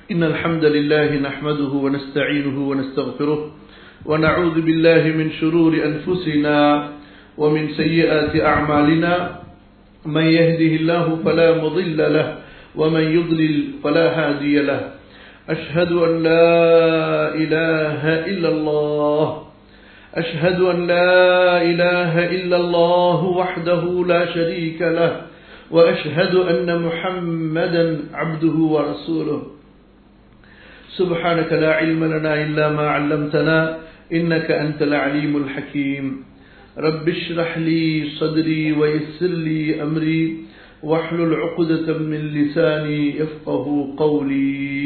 إن الحمد لله نحمده ونستعينه ونستغفره ونعوذ بالله من شرور أنفسنا ومن سيئات أعمالنا من يهده الله فلا مضل له ومن يضلل فلا هادي له أشهد أن لا إله إلا الله أشهد أن لا إله إلا الله وحده لا شريك له وأشهد أن محمدا عبده ورسوله سبحانك لا علم لنا إلا ما علمتنا إنك أنت العليم الحكيم رب اشرح لي صدري ويسر لي أمري واحلل عقدة من لساني يفقه قولي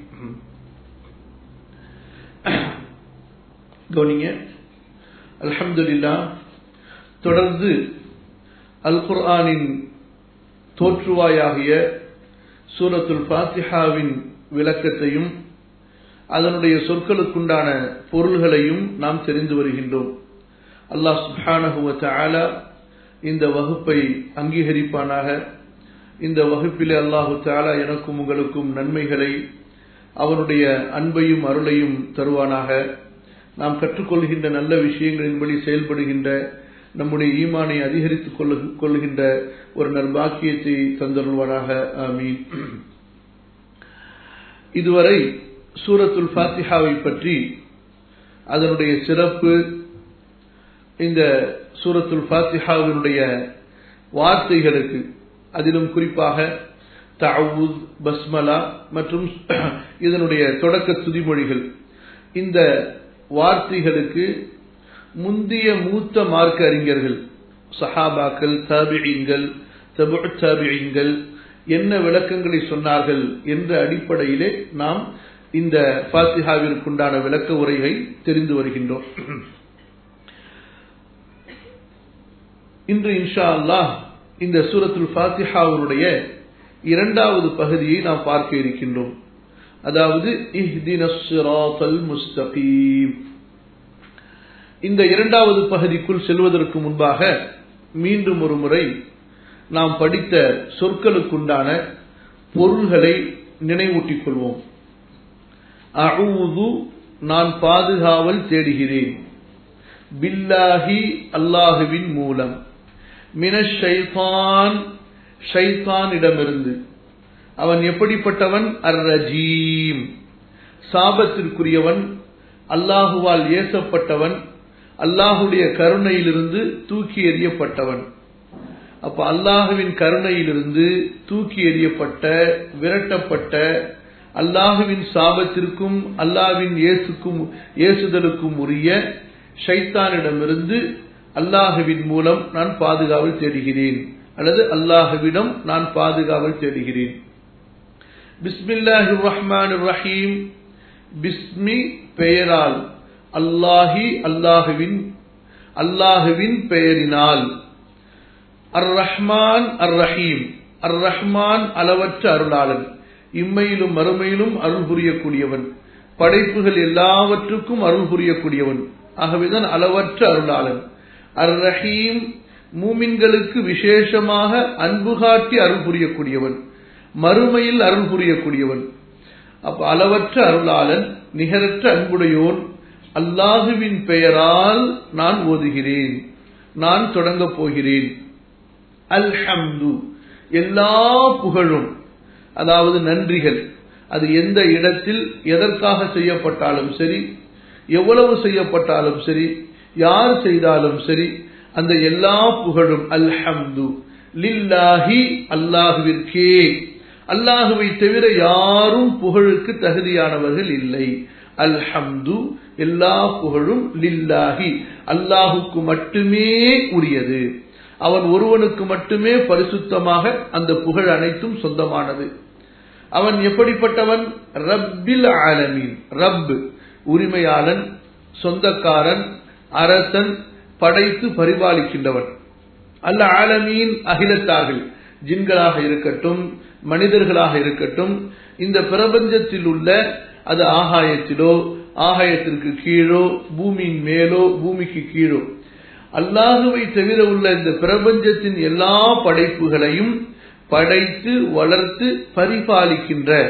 கவனிங்க அல்ஹம்துலில்லா தொடர்ந்து அல் குர்ஆனின் தோற்றுவாயாகிய சூரத்துல் ஃபாத்திஹாவின் விளக்கத்தையும் அதனுடைய சொற்களுக்குண்டான பொருள்களையும் நாம் தெரிந்து வருகின்றோம் அல்லாஹ் சுப்ஹானஹுவ தஆலா இந்த வகுப்பை அங்கீகரிப்பானாக இந்த வகுப்பிலே அல்லாஹு தஆலா எனக்கும் உங்களுக்கும் நன்மைகளை அவனுடைய அன்பையும் அருளையும் தருவானாக நாம் கற்றுக்கொள்கின்ற நல்ல விஷயங்களின்படி செயல்படுகின்ற நம்முடைய ஈமானை அதிகரித்துக் கொள்கின்ற ஒரு நற்பாக்கியத்தை தந்தருள்வானாக ஆமீன் இதுவரை சூரத்துல் ஃபாத்திஹாவை பற்றி அதனுடைய சிறப்பு இந்த சூரத்துல் ஃபாத்திஹாவினுடைய வார்த்தைகளுக்கு அதிலும் குறிப்பாக தவுத் பஸ்மலா மற்றும் இதனுடைய தொடக்க துதிமொழிகள் இந்த வார்த்தைகளுக்கு முந்திய மூத்த மார்க்க அறிஞர்கள் சஹாபாக்கள் தாபியங்கள் தாபியங்கள் என்ன விளக்கங்களை சொன்னார்கள் என்ற அடிப்படையிலே நாம் இந்த ஃபாத்திஹாவிற்குண்டான விளக்க உரையை தெரிந்து வருகின்றோம் இன்று இன்ஷா அல்லாஹ் இந்த சூரத்துல் ஃபாத்திஹாவுடைய இரண்டாவது பகுதியை நாம் பார்க்க இருக்கின்றோம் அதாவது முஸ்தகீம் இந்த இரண்டாவது பகுதிக்குள் செல்வதற்கு முன்பாக மீண்டும் ஒரு முறை நாம் படித்த சொற்களுக்குண்டான பொருள்களை நினைவூட்டிக் கொள்வோம் அவுது நான் பாதுகாவல் தேடுகிறேன் பில்லாஹி அல்லாஹுவின் மூலம் மினஷைதான் ஷைத்தானிடமிருந்து அவன் எப்படிப்பட்டவன் அர் ரஜீம் சாபத்திற்குரியவன் அல்லாஹுவால் ஏசப்பட்டவன் அல்லாஹுடைய கருணையிலிருந்து தூக்கி எறியப்பட்டவன் அப்ப அல்லாஹுவின் கருணையிலிருந்து தூக்கி எறியப்பட்ட விரட்டப்பட்ட அல்லாஹுவின் சாபத்திற்கும் அல்லாஹ்வின் ஏசுக்கும் ஏசுதலுக்கும் உரிய ஷைத்தானிடமிருந்து அல்லாஹுவின் மூலம் நான் பாதுகாவல் தேடுகிறேன் அல்லது அல்லாஹுவிடம் நான் பாதுகாவல் தேடுகிறேன் பிஸ்மில்லாஹி ரஹ்மான் ரஹீம் பிஸ்மி பெயரால் அல்லாஹி அல்லாஹுவின் அல்லாஹுவின் பெயரினால் அர் ரஹ்மான் அர் ரஹீம் அர் ரஹ்மான் அளவற்ற அருளாளன் இம்மையிலும் மறுமையிலும் அருள் புரியக்கூடியவன் படைப்புகள் எல்லாவற்றுக்கும் அருள் புரியக்கூடியவன் ஆகவேதான் அளவற்ற அருளாளன் அர் ரஹீம் மூமின்களுக்கு விசேஷமாக அன்பு காட்டி அருள் புரியக்கூடியவன் மறுமையில் அருள் புரியக்கூடியவன் அப்ப அளவற்ற அருளாளன் நிகரற்ற அன்புடையோன் அல்லாஹுவின் பெயரால் நான் ஓதுகிறேன் நான் தொடங்கப் போகிறேன் அல்ஹம்து எல்லா புகழும் அதாவது நன்றிகள் அது எந்த இடத்தில் எதற்காக செய்யப்பட்டாலும் சரி எவ்வளவு செய்யப்பட்டாலும் சரி யார் செய்தாலும் சரி அந்த எல்லா புகழும் அல்ஹம்து லில்லாஹி அல்லாஹுவிற்கே அல்லாஹுவை தவிர யாரும் புகழுக்கு தகுதியானவர்கள் இல்லை அல்ஹம்து எல்லா புகழும் லில்லாஹி அல்லாஹுக்கு மட்டுமே உரியது அவன் ஒருவனுக்கு மட்டுமே பரிசுத்தமாக அந்த புகழ் அனைத்தும் சொந்தமானது அவன் எப்படிப்பட்டவன் ரப்பில் ஆலமீன் ரப் உரிமையாளன் சொந்தக்காரன் அரசன் படைத்து பரிபாலிக்கின்றவன் அல்ல ஆலமீன் அகிலத்தார்கள் ஜின்களாக இருக்கட்டும் மனிதர்களாக இருக்கட்டும் இந்த பிரபஞ்சத்தில் உள்ள அது ஆகாயத்திலோ ஆகாயத்திற்கு கீழோ பூமியின் மேலோ பூமிக்கு கீழோ அல்லாஹுவை தவிர உள்ள இந்த பிரபஞ்சத்தின் எல்லா படைப்புகளையும் படைத்து வளர்த்து பரிபாலிக்கின்ற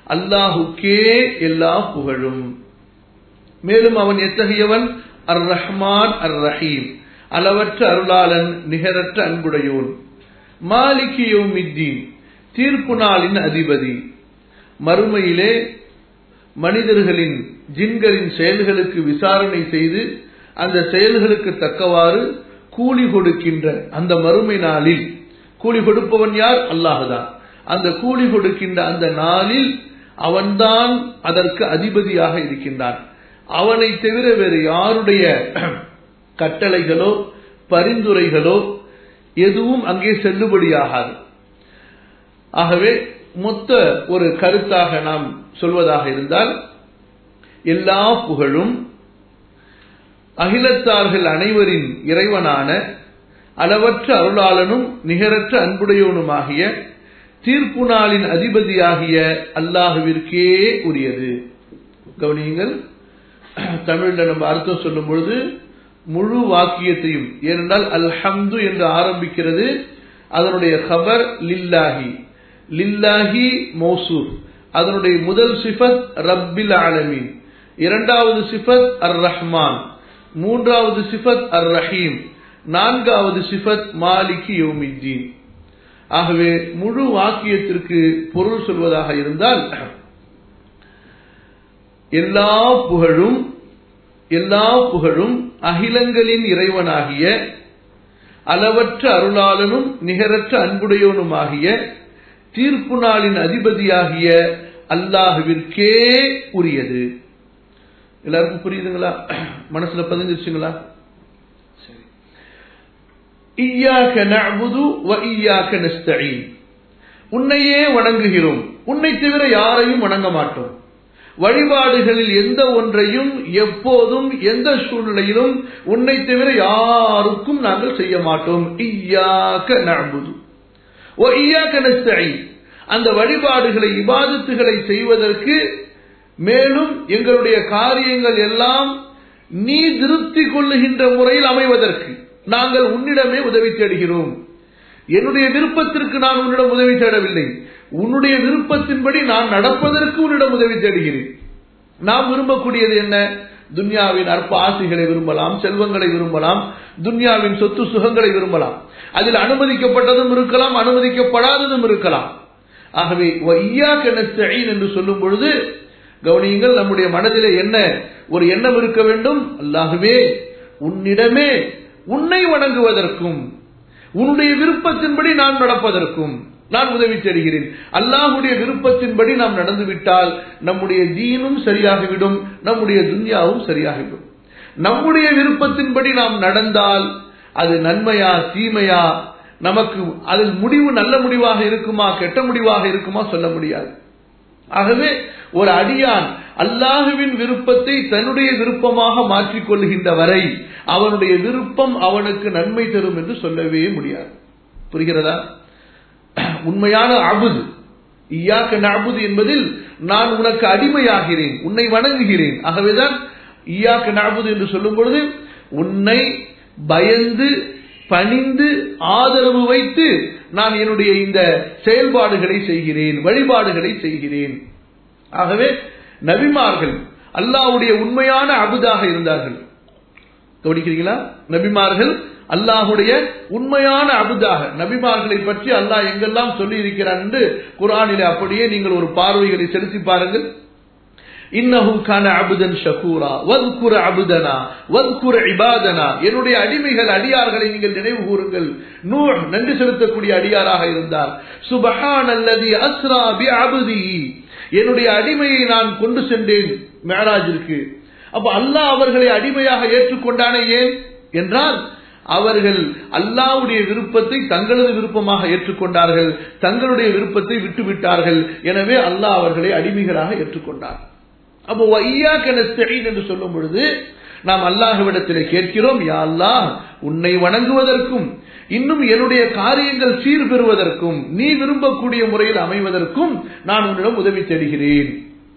அல்லாஹுக்கே எல்லா புகழும் மேலும் அவன் எத்தகையவன் அர் ரஹ்மான் அர் ரஹீம் அளவற்ற அருளாளன் நிகரற்ற அன்புடையோன் மாலிகி யௌமித்தீன் தீர்ப்பு நாளின் அதிபதி மறுமையிலே மனிதர்களின் ஜின்களின் செயல்களுக்கு விசாரணை செய்து அந்த செயல்களுக்கு தக்கவாறு கூலி கொடுக்கின்ற அந்த மறுமை நாளில் கூலி கொடுப்பவன் யார் அல்லாஹுதான் அந்த கூலி கொடுக்கின்ற அந்த நாளில் அவன்தான் அதற்கு அதிபதியாக இருக்கின்றான் அவனை தவிர வேறு யாருடைய கட்டளைகளோ பரிந்துரைகளோ எதுவும் அங்கே செல்லுபடியாகாது ஆகவே மொத்த ஒரு கருத்தாக நாம் சொல்வதாக இருந்தால் எல்லா புகழும் அகிலத்தார்கள் அனைவரின் இறைவனான அளவற்ற அருளாளனும் நிகரற்ற அன்புடையவனுமாகிய தீர்ப்பு நாளின் அதிபதியாகிய அல்லாஹுவிற்கே உரியது கவனியுங்கள் தமிழ்ல நம்ம அர்த்தம் சொல்லும் பொழுது முழு வாக்கியத்தையும் ஏனென்றால் அல்ஹம்து என்று ஆரம்பிக்கிறது அதனுடைய ஹபர் லில்லாஹி லில்லாஹி மௌசூர் அதனுடைய முதல் சிஃபத் ரப்பில் ஆலமீன் இரண்டாவது சிஃபத் அர் ரஹ்மான் மூன்றாவது சிஃபத் அர் ரஹீம் நான்காவது சிஃபத் மாலிகி யோமித்தீன் ஆகவே முழு வாக்கியத்திற்கு பொருள் சொல்வதாக இருந்தால் எல்லா புகழும் எல்லா புகழும் அகிலங்களின் இறைவனாகிய அளவற்ற அருளாளனும் நிகரற்ற அன்புடையவனுமாகிய தீர்ப்பு நாளின் அதிபதியாகிய அல்லாஹுவிற்கே உரியது எல்லாருக்கும் புரியுதுங்களா மனசுல பதிஞ்சிருச்சுங்களா சரி ஈயாக்க நஅபுது வ ஈயாக்க நஸ்தஈன் உன்னையே வணங்குகிறோம் உன்னை தவிர யாரையும் வணங்க மாட்டோம் வழிபாடுகளில் எந்த ஒன்றையும் எப்போதும் எந்த சூழ்நிலையிலும் உன்னை தவிர யாருக்கும் நாங்கள் செய்ய மாட்டோம் ஈயாக்க நஅபுது வ ஈயாக்க நஸ்தஈன் அந்த வழிபாடுகளை இபாதத்துகளை செய்வதற்கு மேலும் எங்களுடைய காரியங்கள் எல்லாம் நீ திருப்தி கொள்ளுகின்ற முறையில் அமைவதற்கு நாங்கள் உன்னிடமே உதவி தேடுகிறோம் என்னுடைய விருப்பத்திற்கு நான் உன்னிடம் உதவி தேடவில்லை உன்னுடைய விருப்பத்தின்படி நான் நடப்பதற்கு உன்னிடம் உதவி தேடுகிறேன் நாம் விரும்பக்கூடியது என்ன துன்யாவின் அற்ப ஆசைகளை விரும்பலாம் செல்வங்களை விரும்பலாம் துன்யாவின் சொத்து சுகங்களை விரும்பலாம் அதில் அனுமதிக்கப்பட்டதும் இருக்கலாம் அனுமதிக்கப்படாததும் இருக்கலாம் ஆகவே என்று சொல்லும் பொழுது கவனியுங்கள் நம்முடைய மனதிலே என்ன ஒரு எண்ணம் இருக்க வேண்டும் அல்லாகவே உன்னிடமே உன்னை வணங்குவதற்கும் உன்னுடைய விருப்பத்தின்படி நான் நடப்பதற்கும் நான் உதவி தருகிறேன் அல்லாஹுடைய விருப்பத்தின்படி நாம் நடந்துவிட்டால் நம்முடைய தீனும் சரியாகிவிடும் நம்முடைய துன்யாவும் சரியாகிவிடும் நம்முடைய விருப்பத்தின்படி நாம் நடந்தால் அது நன்மையா தீமையா நமக்கு அதில் முடிவு நல்ல முடிவாக இருக்குமா கெட்ட முடிவாக இருக்குமா சொல்ல முடியாது ஆகவே ஒரு அடியான் அல்லாஹுவின் விருப்பத்தை தன்னுடைய விருப்பமாக மாற்றிக் கொள்கின்ற வரை அவனுடைய விருப்பம் அவனுக்கு நன்மை தரும் என்று சொல்லவே முடியாது புரிகிறதா உண்மையான அபுது ஈயாக்க நபுது என்பதில் நான் உனக்கு அடிமையாகிறேன் உன்னை வணங்குகிறேன் ஆகவேதான் ஈயாக்க நபுது என்று சொல்லும் பொழுது உன்னை பயந்து பணிந்து ஆதரவு வைத்து நான் என்னுடைய இந்த செயல்பாடுகளை செய்கிறேன் வழிபாடுகளை செய்கிறேன் ஆகவே நபிமார்கள் அல்லாவுடைய உண்மையான அபுதாக இருந்தார்கள் கவனிக்கிறீங்களா நபிமார்கள் அல்லாஹுடைய உண்மையான அபுதாக நபிமார்களை பற்றி அல்லாஹ் எங்கெல்லாம் சொல்லி இருக்கிறான் என்று குரானிலே அப்படியே நீங்கள் ஒரு பார்வைகளை செலுத்தி பாருங்கள் இன்னஹும் கான அபுதன் ஷகூரா வத்குர அபுதனா வத்குர இபாதனா என்னுடைய அடிமைகள் அடியார்களை நீங்கள் நினைவு கூறுங்கள் நூஹ் நன்றி செலுத்தக்கூடிய அடியாராக இருந்தார் சுபஹான் அல்லதி அஸ்ரா பி அபுதி என்னுடைய அடிமையை நான் கொண்டு சென்றேன் மேராஜிற்கு அப்ப அல்லாஹ் அவர்களை அடிமையாக ஏற்றுக்கொண்டானே ஏன் என்றால் அவர்கள் அல்லாவுடைய விருப்பத்தை தங்களது விருப்பமாக ஏற்றுக்கொண்டார்கள் தங்களுடைய விருப்பத்தை விட்டுவிட்டார்கள் எனவே அல்லாஹ் அவர்களை அடிமைகளாக ஏற்றுக்கொண்டார் அப்போ என்று சொல்லும் பொழுது நாம் அல்லாஹுவிடத்தில் கேட்கிறோம் யா அல்லாஹ் உன்னை வணங்குவதற்கும் இன்னும் என்னுடைய காரியங்கள் சீர் பெறுவதற்கும் நீ விரும்பக்கூடிய முறையில் அமைவதற்கும் நான் உன்னிடம் உதவி தேடுகிறேன்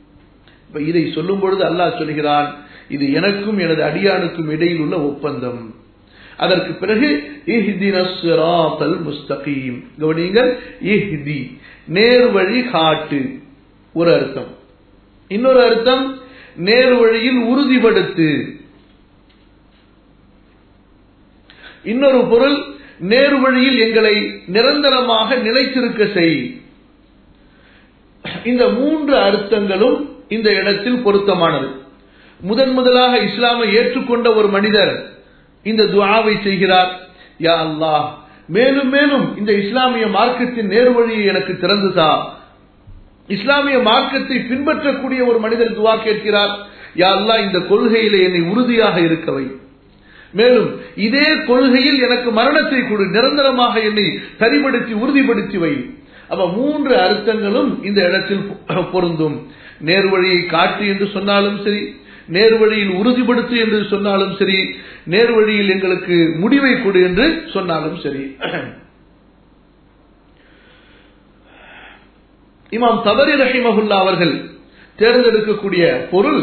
இதை சொல்லும் பொழுது அல்லாஹ் சொல்கிறான் இது எனக்கும் எனது அடியானுக்கும் இடையில் உள்ள ஒப்பந்தம் அதற்கு பிறகு முஸ்தகீம் கவனியுங்கள் இஹ்தி நேர் வழி காட்டு ஒரு அர்த்தம் இன்னொரு அர்த்தம் நேர் வழியில் உறுதிப்படுத்து இன்னொரு பொருள் நேர் வழியில் எங்களை நிரந்தரமாக நிலைத்திருக்க செய் இந்த மூன்று அர்த்தங்களும் இந்த இடத்தில் பொருத்தமானது முதன் முதலாக இஸ்லாமை ஏற்றுக்கொண்ட ஒரு மனிதர் இந்த துவாவை செய்கிறார் யா அல்லாஹ் மேலும் மேலும் இந்த இஸ்லாமிய மார்க்கத்தின் நேர்வழியை எனக்கு திறந்துதா இஸ்லாமிய மார்க்கத்தை பின்பற்றக்கூடிய ஒரு மனிதர் துவா கேட்கிறார் யா அல்லாஹ் இந்த கொள்கையிலே என்னை உறுதியாக இருக்கவை மேலும் இதே கொள்கையில் எனக்கு மரணத்தை கொடு நிரந்தரமாக என்னை சரிபடுத்தி உறுதிப்படுத்தி வை அப்ப மூன்று அர்த்தங்களும் இந்த இடத்தில் பொருந்தும் நேர்வழியை காட்டு என்று சொன்னாலும் சரி நேர்வழியில் உறுதிப்படுத்து என்று சொன்னாலும் சரி நேர்வழியில் எங்களுக்கு முடிவை கொடு என்று சொன்னாலும் சரி இமாம் தபரி ரஹிமகுல்லா அவர்கள் தேர்ந்தெடுக்கக்கூடிய பொருள்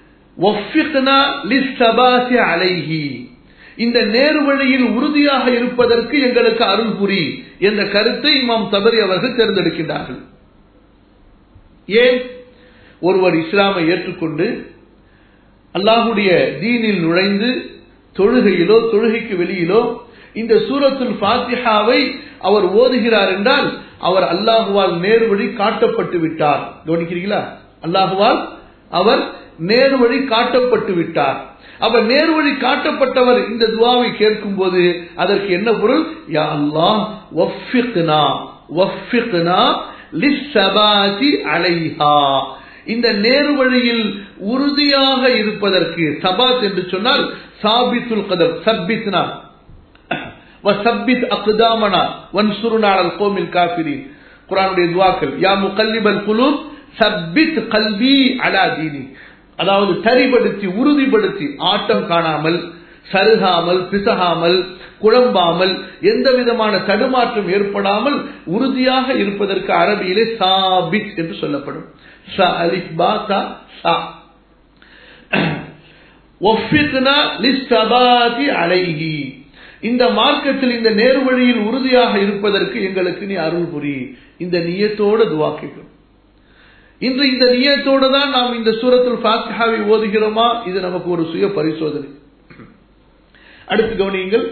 அலைஹி இந்த நேர்வழியில் உறுதியாக இருப்பதற்கு எங்களுக்கு அருள் புரி என்ற கருத்தை இமாம் தபரி அவர்கள் தேர்ந்தெடுக்கின்றார்கள் ஏன் ஒருவர் இஸ்லாமை ஏற்றுக்கொண்டு அல்லாஹுடைய தீனில் நுழைந்து தொழுகையிலோ தொழுகைக்கு வெளியிலோ இந்த சூரத்துல் பாத்திஹாவை அவர் ஓதுகிறார் என்றால் அவர் அல்லாஹுவால் நேர்வழி காட்டப்பட்டு விட்டார் கவனிக்கிறீங்களா அல்லாஹுவால் அவர் நேர்வழி காட்டப்பட்டு விட்டார் அவர் நேர்வழி காட்டப்பட்டவர் இந்த துவாவை கேட்கும் போது அதற்கு என்ன பொருள் யா அல்லாஹ் வஃபிக்னா வஃபிக்னா லிஸ்ஸபாதி அலைஹா இந்த நேர்வழியில் உறுதியாக இருப்பதற்கு சபாத் என்று சொன்னால் சாபித்துல் கதர் சப்பித்னா வசப்பித் அக்தாமனா வன்சுருனா அல் கோமில் காபிரி குரானுடைய துவாக்கள் யா முகல்லிபல் குலூப் சப்பித் கல்வி அலா தீனி அதாவது தரிபடுத்தி உறுதிப்படுத்தி ஆட்டம் காணாமல் சருகாமல் பிசகாமல் குழம்பாமல் எந்த விதமான தடுமாற்றம் ஏற்படாமல் உறுதியாக இருப்பதற்கு அரபியிலே சாபித் என்று சொல்லப்படும் ச அலிஃப் பா சா சா ஒஃபித்னா லிஸ்தபாதி அலைஹி இந்த மார்க்கத்தில் இந்த நேர்வழியில் உறுதியாக இருப்பதற்கு எங்களுக்கு நீ அருள் புரி இந்த நியத்தோட துவா கேட்கும் இன்று இந்த நியத்தோடு தான் நாம் இந்த சூரத்துல் பாத்திஹாவை ஓதுகிறோமா இது நமக்கு ஒரு சுய பரிசோதனை அடுத்து கவனியுங்கள்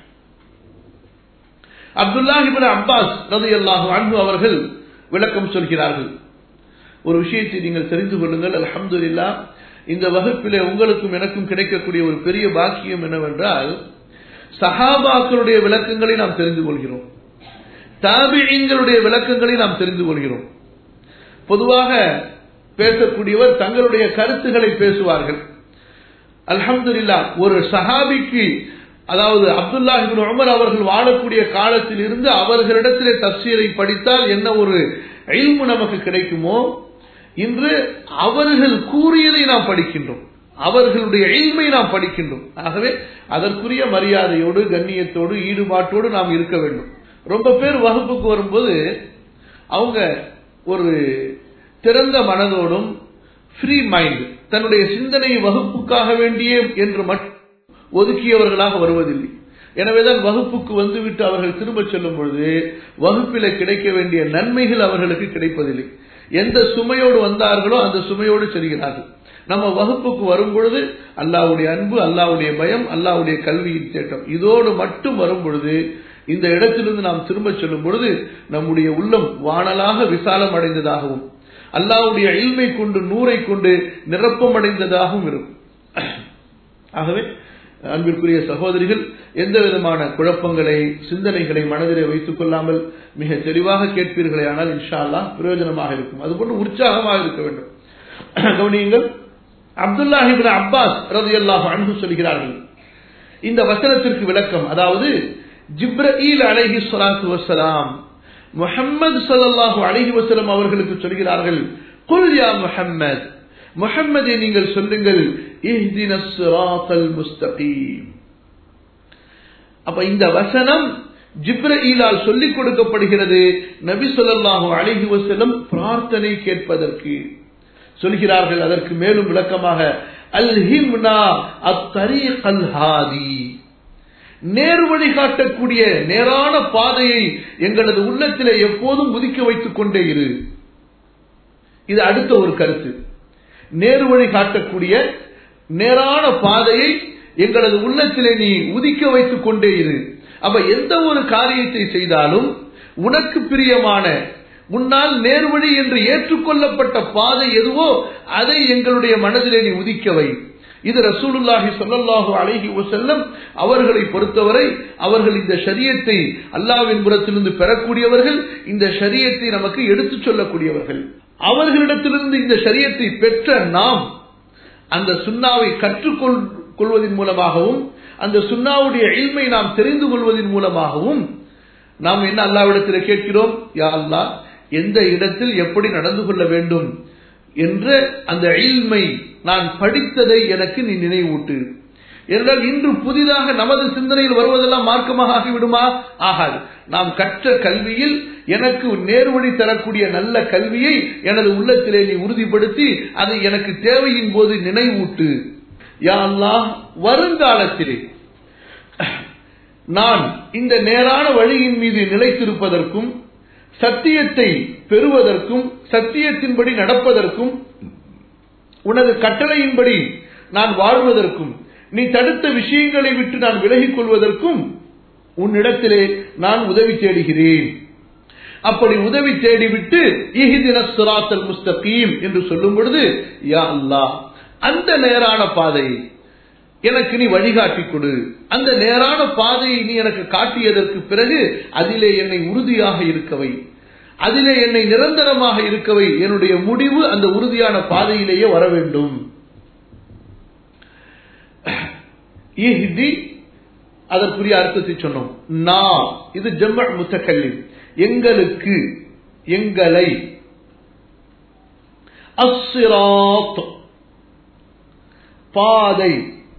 அப்துல்லாஹிபின் அப்பாஸ் ரதி அல்லாஹு அன்பு அவர்கள் விளக்கம் சொல்கிறார்கள் ஒரு விஷயத்தை நீங்கள் தெரிந்து கொள்ளுங்கள் அலமதுல்லா இந்த வகுப்பிலே உங்களுக்கும் எனக்கும் கிடைக்கக்கூடிய ஒரு பெரிய பாக்கியம் என்னவென்றால் சஹாபாக்களுடைய விளக்கங்களை நாம் தெரிந்து கொள்கிறோம் தாபியங்களுடைய விளக்கங்களை நாம் தெரிந்து கொள்கிறோம் பொதுவாக பேசக்கூடியவர் தங்களுடைய கருத்துக்களை பேசுவார்கள் அல்ஹம்துல்லா ஒரு சஹாபிக்கு அதாவது அப்துல்லாஹிபின் உமர் அவர்கள் வாழக்கூடிய காலத்தில் இருந்து அவர்களிடத்திலே தப்சீரை படித்தால் என்ன ஒரு இல்மு நமக்கு கிடைக்குமோ இன்று அவர்கள் கூறியதை நாம் படிக்கின்றோம் அவர்களுடைய எய்மை நாம் படிக்கின்றோம் ஆகவே அதற்குரிய மரியாதையோடு கண்ணியத்தோடு ஈடுபாட்டோடு நாம் இருக்க வேண்டும் ரொம்ப பேர் வகுப்புக்கு வரும்போது அவங்க ஒரு திறந்த மனதோடும் ஃப்ரீ மைண்ட் தன்னுடைய சிந்தனை வகுப்புக்காக வேண்டிய என்று மட்டும் ஒதுக்கியவர்களாக வருவதில்லை எனவேதான் வகுப்புக்கு வந்துவிட்டு அவர்கள் திரும்ப செல்லும் பொழுது வகுப்பில கிடைக்க வேண்டிய நன்மைகள் அவர்களுக்கு கிடைப்பதில்லை எந்த சுமையோடு வந்தார்களோ அந்த சுமையோடு செல்கிறார்கள் நம்ம வகுப்புக்கு வரும் பொழுது அல்லாவுடைய அன்பு அல்லாவுடைய பயம் அல்லாவுடைய கல்வியின் தேட்டம் இதோடு மட்டும் வரும் பொழுது இந்த இடத்திலிருந்து நாம் திரும்ப செல்லும் பொழுது நம்முடைய உள்ளம் வானலாக விசாலம் அடைந்ததாகவும் அல்லாவுடைய இல்மை கொண்டு நூரை கொண்டு நிரப்பம் அடைந்ததாகவும் இருக்கும் ஆகவே அன்பிற்குரிய சகோதரிகள் எந்த விதமான குழப்பங்களை சிந்தனைகளை மனதிலே வைத்துக் கொள்ளாமல் மிக தெளிவாக கேட்பீர்களே ஆனால் இன்ஷா அல்லா பிரயோஜனமாக இருக்கும் அதுபோன்று உற்சாகமாக இருக்க வேண்டும் கவனியுங்கள் அப்துல்லாஹிபின் அப்பாஸ் ரதி அல்லாஹ் அன்பு சொல்கிறார்கள் இந்த வசனத்திற்கு விளக்கம் அதாவது ஜிப்ரீல் அலஹி சலாத்து வசலாம் முஹம்மது சல்லாஹூ அலஹி வசலம் அவர்களுக்கு சொல்கிறார்கள் குல் யா முஹம்மத் முஹம்மதை நீங்கள் சொல்லுங்கள் முஸ்தகீம் அப்ப இந்த வசனம் ஜிப்ரீலால் சொல்லிக் கொடுக்கப்படுகிறது நபி சொல்லாஹு அழகி வசலம் பிரார்த்தனை கேட்பதற்கு சொல்கிறார்கள் அதற்கு மேலும் விளக்கமாக அல்ஹிம்னா அத்தரீக் அல்ஹாதி நேர்வழி காட்டக்கூடிய நேரான பாதையை எங்களது உள்ளத்திலே எப்போதும் உதிக்க வைத்துக் கொண்டே இரு இது அடுத்த ஒரு கருத்து நேரு வழி காட்டக்கூடிய நேரான பாதையை எங்களது உள்ளத்திலே நீ உதிக்க வைத்துக் கொண்டே இரு அப்ப எந்த ஒரு காரியத்தை செய்தாலும் உனக்கு பிரியமான உன்னால் நேர்வழி என்று ஏற்றுக்கொள்ளப்பட்ட பாதை எதுவோ அதை எங்களுடைய மனதிலே நீ உதிக்கவை இது ரசூலுல்லாஹி சொல்லல்லாஹு அழகி செல்லம் அவர்களை பொறுத்தவரை அவர்கள் இந்த ஷரியத்தை அல்லாவின் புறத்திலிருந்து பெறக்கூடியவர்கள் இந்த ஷரியத்தை நமக்கு எடுத்துச் சொல்லக்கூடியவர்கள் அவர்களிடத்திலிருந்து இந்த ஷரியத்தை பெற்ற நாம் அந்த சுண்ணாவை கற்றுக்கொள் கொள்வதன் மூலமாகவும் அந்த சுண்ணாவுடைய இல்மை நாம் தெரிந்து கொள்வதன் மூலமாகவும் நாம் என்ன அல்லாவிடத்தில் கேட்கிறோம் யா அல்லா எந்த இடத்தில் எப்படி நடந்து கொள்ள வேண்டும் என்ற அந்த இல்மை நான் படித்ததை எனக்கு நீ நினைவூட்டு என்றால் இன்று புதிதாக நமது சிந்தனையில் வருவதெல்லாம் மார்க்கமாக ஆகிவிடுமா ஆகாது நாம் கற்ற கல்வியில் எனக்கு நேர்வழி தரக்கூடிய நல்ல கல்வியை எனது உள்ளத்திலே நீ உறுதிப்படுத்தி அதை எனக்கு தேவையின் போது நினைவூட்டு யா அல்லாஹ் வருங்காலத்திலே நான் இந்த நேரான வழியின் மீது நிலைத்திருப்பதற்கும் சத்தியத்தை பெறுவதற்கும் சத்தியத்தின்படி நடப்பதற்கும் உனது கட்டளையின்படி நான் வாழ்வதற்கும் நீ தடுத்த விஷயங்களை விட்டு நான் விலகிக் கொள்வதற்கும் உன்னிடத்திலே நான் உதவி தேடுகிறேன் அப்படி உதவி தேடிவிட்டு இஹிதின சுராத்தல் முஸ்தகீம் என்று சொல்லும் பொழுது யா அல்லாஹ் அந்த நேரான பாதை எனக்கு நீ வழிகாட்டி கொடு அந்த நேரான பாதையை நீ எனக்கு காட்டியதற்கு பிறகு அதிலே என்னை உறுதியாக இருக்கவை அதிலே என்னை நிரந்தரமாக இருக்கவை என்னுடைய முடிவு அந்த உறுதியான பாதையிலேயே வர வேண்டும் அதற்குரிய அர்த்தத்தை சொன்னோம் நா இது ஜம்ம முத்தக்கல்லி எங்களுக்கு எங்களை அஸ்ஸிராத் பாதை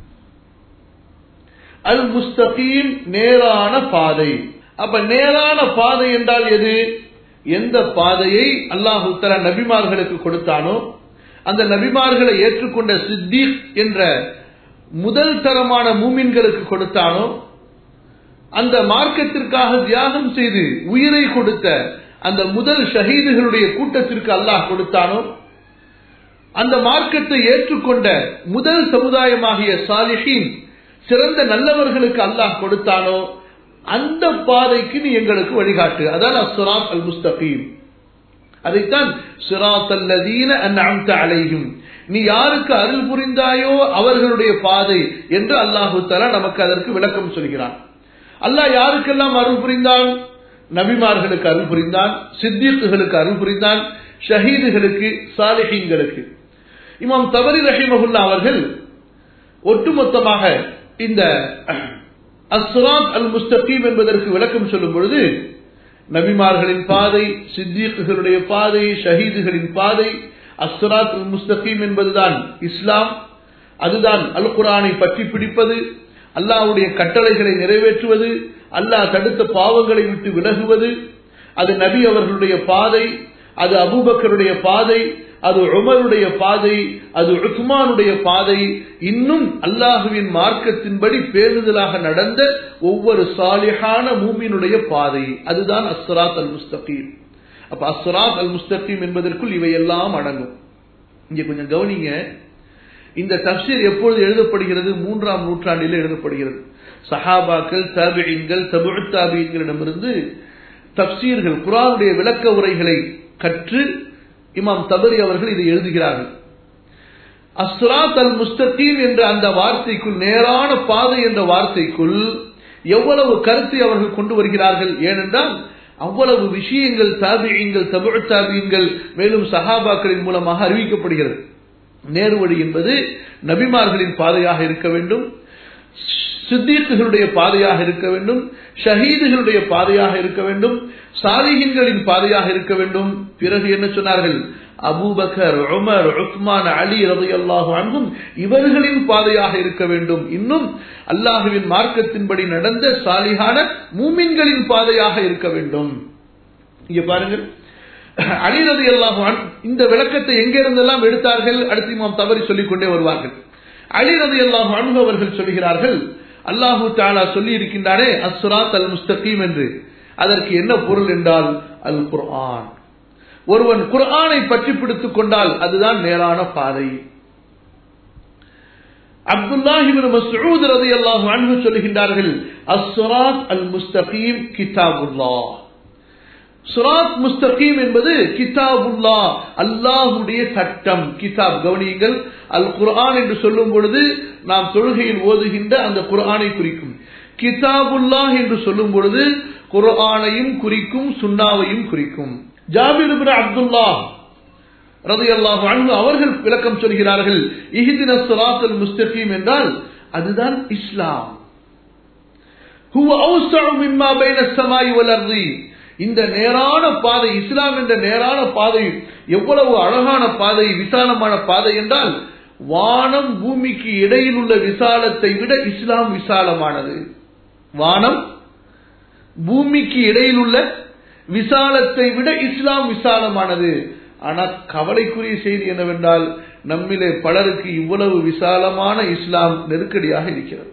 அல் முஸ்தகீம் நேரான பாதை அப்ப நேரான பாதை என்றால் எது எந்த பாதையை அல்லாஹு தலா நபிமார்களுக்கு கொடுத்தானோ அந்த நபிமார்களை ஏற்றுக்கொண்ட சித்திக் என்ற முதல் தரமான மூமின்களுக்கு கொடுத்தானோ அந்த மார்க்கத்திற்காக தியாகம் செய்து உயிரை கொடுத்த அந்த முதல் ஷஹீதுகளுடைய கூட்டத்திற்கு அல்லாஹ் கொடுத்தானோ அந்த மார்க்கத்தை ஏற்றுக்கொண்ட முதல் சமுதாயமாகிய சாலிஹின் சிறந்த நல்லவர்களுக்கு அல்லாஹ் கொடுத்தானோ அந்த பாதைக்கு நீ எங்களுக்கு வழிகாட்டு அதான் அஸ்ராத் அல் முஸ்தகீம் அதைத்தான் சிராத் அல்லதீன அன்அம்த அலைஹிம் நீ யாருக்கு அருள் புரிந்தாயோ அவர்களுடைய பாதை என்று அல்லாஹு தலா நமக்கு அதற்கு விளக்கம் சொல்கிறான் அல்லாஹ் யாருக்கெல்லாம் அருள் புரிந்தான் நபிமார்களுக்கு அருள் புரிந்தான் சித்தியத்துகளுக்கு அருள் புரிந்தான் ஷஹீதுகளுக்கு சாலிஹீன்களுக்கு இமாம் தபரி ரஹிமகுல்லா அவர்கள் ஒட்டுமொத்தமாக இந்த அஸ்ராத் அல் முஸ்தகீம் என்பதற்கு விளக்கம் சொல்லும் பொழுது நபிமார்களின் பாதை சித்தியக்குகளுடைய பாதை ஷஹீதுகளின் பாதை அஸ்ராத் அல் முஸ்தகீம் என்பதுதான் இஸ்லாம் அதுதான் அல் குரானை பற்றி பிடிப்பது அல்லாஹ்வுடைய கட்டளைகளை நிறைவேற்றுவது அல்லாஹ் தடுத்த பாவங்களை விட்டு விலகுவது அது நபி அவர்களுடைய பாதை அது அபூபக்கருடைய பாதை அது உமருடைய பாதை அது உஸ்மானுடைய பாதை இன்னும் அல்லாஹுவின் மார்க்கத்தின்படி பேருதலாக நடந்த ஒவ்வொரு சாலிஹான மூமியினுடைய பாதை அதுதான் அஸ்ராத் அல் முஸ்தகீம் அப்ப அஸ்ராத் அல் முஸ்தகீம் என்பதற்குள் இவையெல்லாம் அடங்கும் இங்க கொஞ்சம் கவனிங்க இந்த தப்சீர் எப்பொழுது எழுதப்படுகிறது மூன்றாம் நூற்றாண்டில் எழுதப்படுகிறது சஹாபாக்கள் தாபியங்கள் தபு தாபியங்களிடமிருந்து தப்சீர்கள் குரானுடைய விளக்க உரைகளை கற்று இமாம் தபரி அவர்கள் இதை எழுதுகிறார்கள் அஸ்ராத் அல் முஸ்தகீம் என்ற அந்த வார்த்தைக்குள் நேரான பாதை என்ற வார்த்தைக்குள் எவ்வளவு கருத்தை அவர்கள் கொண்டு வருகிறார்கள் ஏனென்றால் அவ்வளவு விஷயங்கள் தாபியங்கள் தபு தாபியங்கள் மேலும் சஹாபாக்களின் மூலமாக அறிவிக்கப்படுகிறது நேர்வழி என்பது நபிமார்களின் பாதையாக இருக்க வேண்டும் சித்தீக்குகளுடைய பாதையாக இருக்க வேண்டும் ஷஹீதுகளுடைய பாதையாக இருக்க வேண்டும் சாலிகின்களின் பாதையாக இருக்க வேண்டும் பிறகு என்ன சொன்னார்கள் அபூபக்கர் உமர் உஸ்மான் அலி ரவி அல்லாஹு அன்பும் இவர்களின் பாதையாக இருக்க வேண்டும் இன்னும் அல்லாஹுவின் மார்க்கத்தின்படி நடந்த சாலிகான மூமின்களின் பாதையாக இருக்க வேண்டும் இங்க பாருங்கள் அலிரதி அல்லாஹான் இந்த விளக்கத்தை எங்கிருந்தெல்லாம் எடுத்தார்கள் அடுத்து இமாம் தவறி சொல்லிக் கொண்டே வருவார்கள் அலிரதி அல்லாஹ் அன்பு அவர்கள் சொல்கிறார்கள் அல்லாஹு தாலா சொல்லி இருக்கின்றாரே அஸ்ராத் அல் முஸ்தகீம் என்று அதற்கு என்ன பொருள் என்றால் அல் குர்ஆன் ஒருவன் குர்ஆனை பற்றி பிடித்துக் கொண்டால் அதுதான் நேரான பாதை அப்துல்லாஹிபின் மஸ்ஊத் ரலியல்லாஹு அன்ஹு சொல்லுகின்றார்கள் அஸ்ஸராத் அல் முஸ்தகீம் கிதாபுல்லாஹ் சுராத் முஸ்தகீம் என்பது கிதாபுல்லா அல்லாஹுடைய சட்டம் கிதாப் கவனியுங்கள் அல் குர்ஆன் என்று சொல்லும் பொழுது நாம் தொழுகையில் ஓதுகின்ற அந்த குர்ஆனை குறிக்கும் கிதாபுல்லாஹ் என்று சொல்லும் பொழுது குர்ஆனையும் குறிக்கும் சுன்னாவையும் குறிக்கும் ஜாபிர் இப்னு அப்துல்லாஹ் ரலியல்லாஹு அன்ஹு அவர்கள் விளக்கம் சொல்கிறார்கள் இஹ்தின ஸிராத்தல் முஸ்தகீம் என்றால் அதுதான் இஸ்லாம் ஹுவ அவ்ஸஉ மிம்மா பைன ஸமாய் வல் அர்தி இந்த நேரான பாதை இஸ்லாம் என்ற நேரான பாதை எவ்வளவு அழகான பாதை விசாலமான பாதை என்றால் வானம் பூமிக்கு இடையில் உள்ள விசாலத்தை விட இஸ்லாம் விசாலமானது வானம் பூமிக்கு இடையில் உள்ள விசாலத்தை விட இஸ்லாம் விசாலமானது ஆனால் கவலைக்குரிய செய்தி என்னவென்றால் நம்மிலே பலருக்கு இவ்வளவு விசாலமான இஸ்லாம் நெருக்கடியாக இருக்கிறது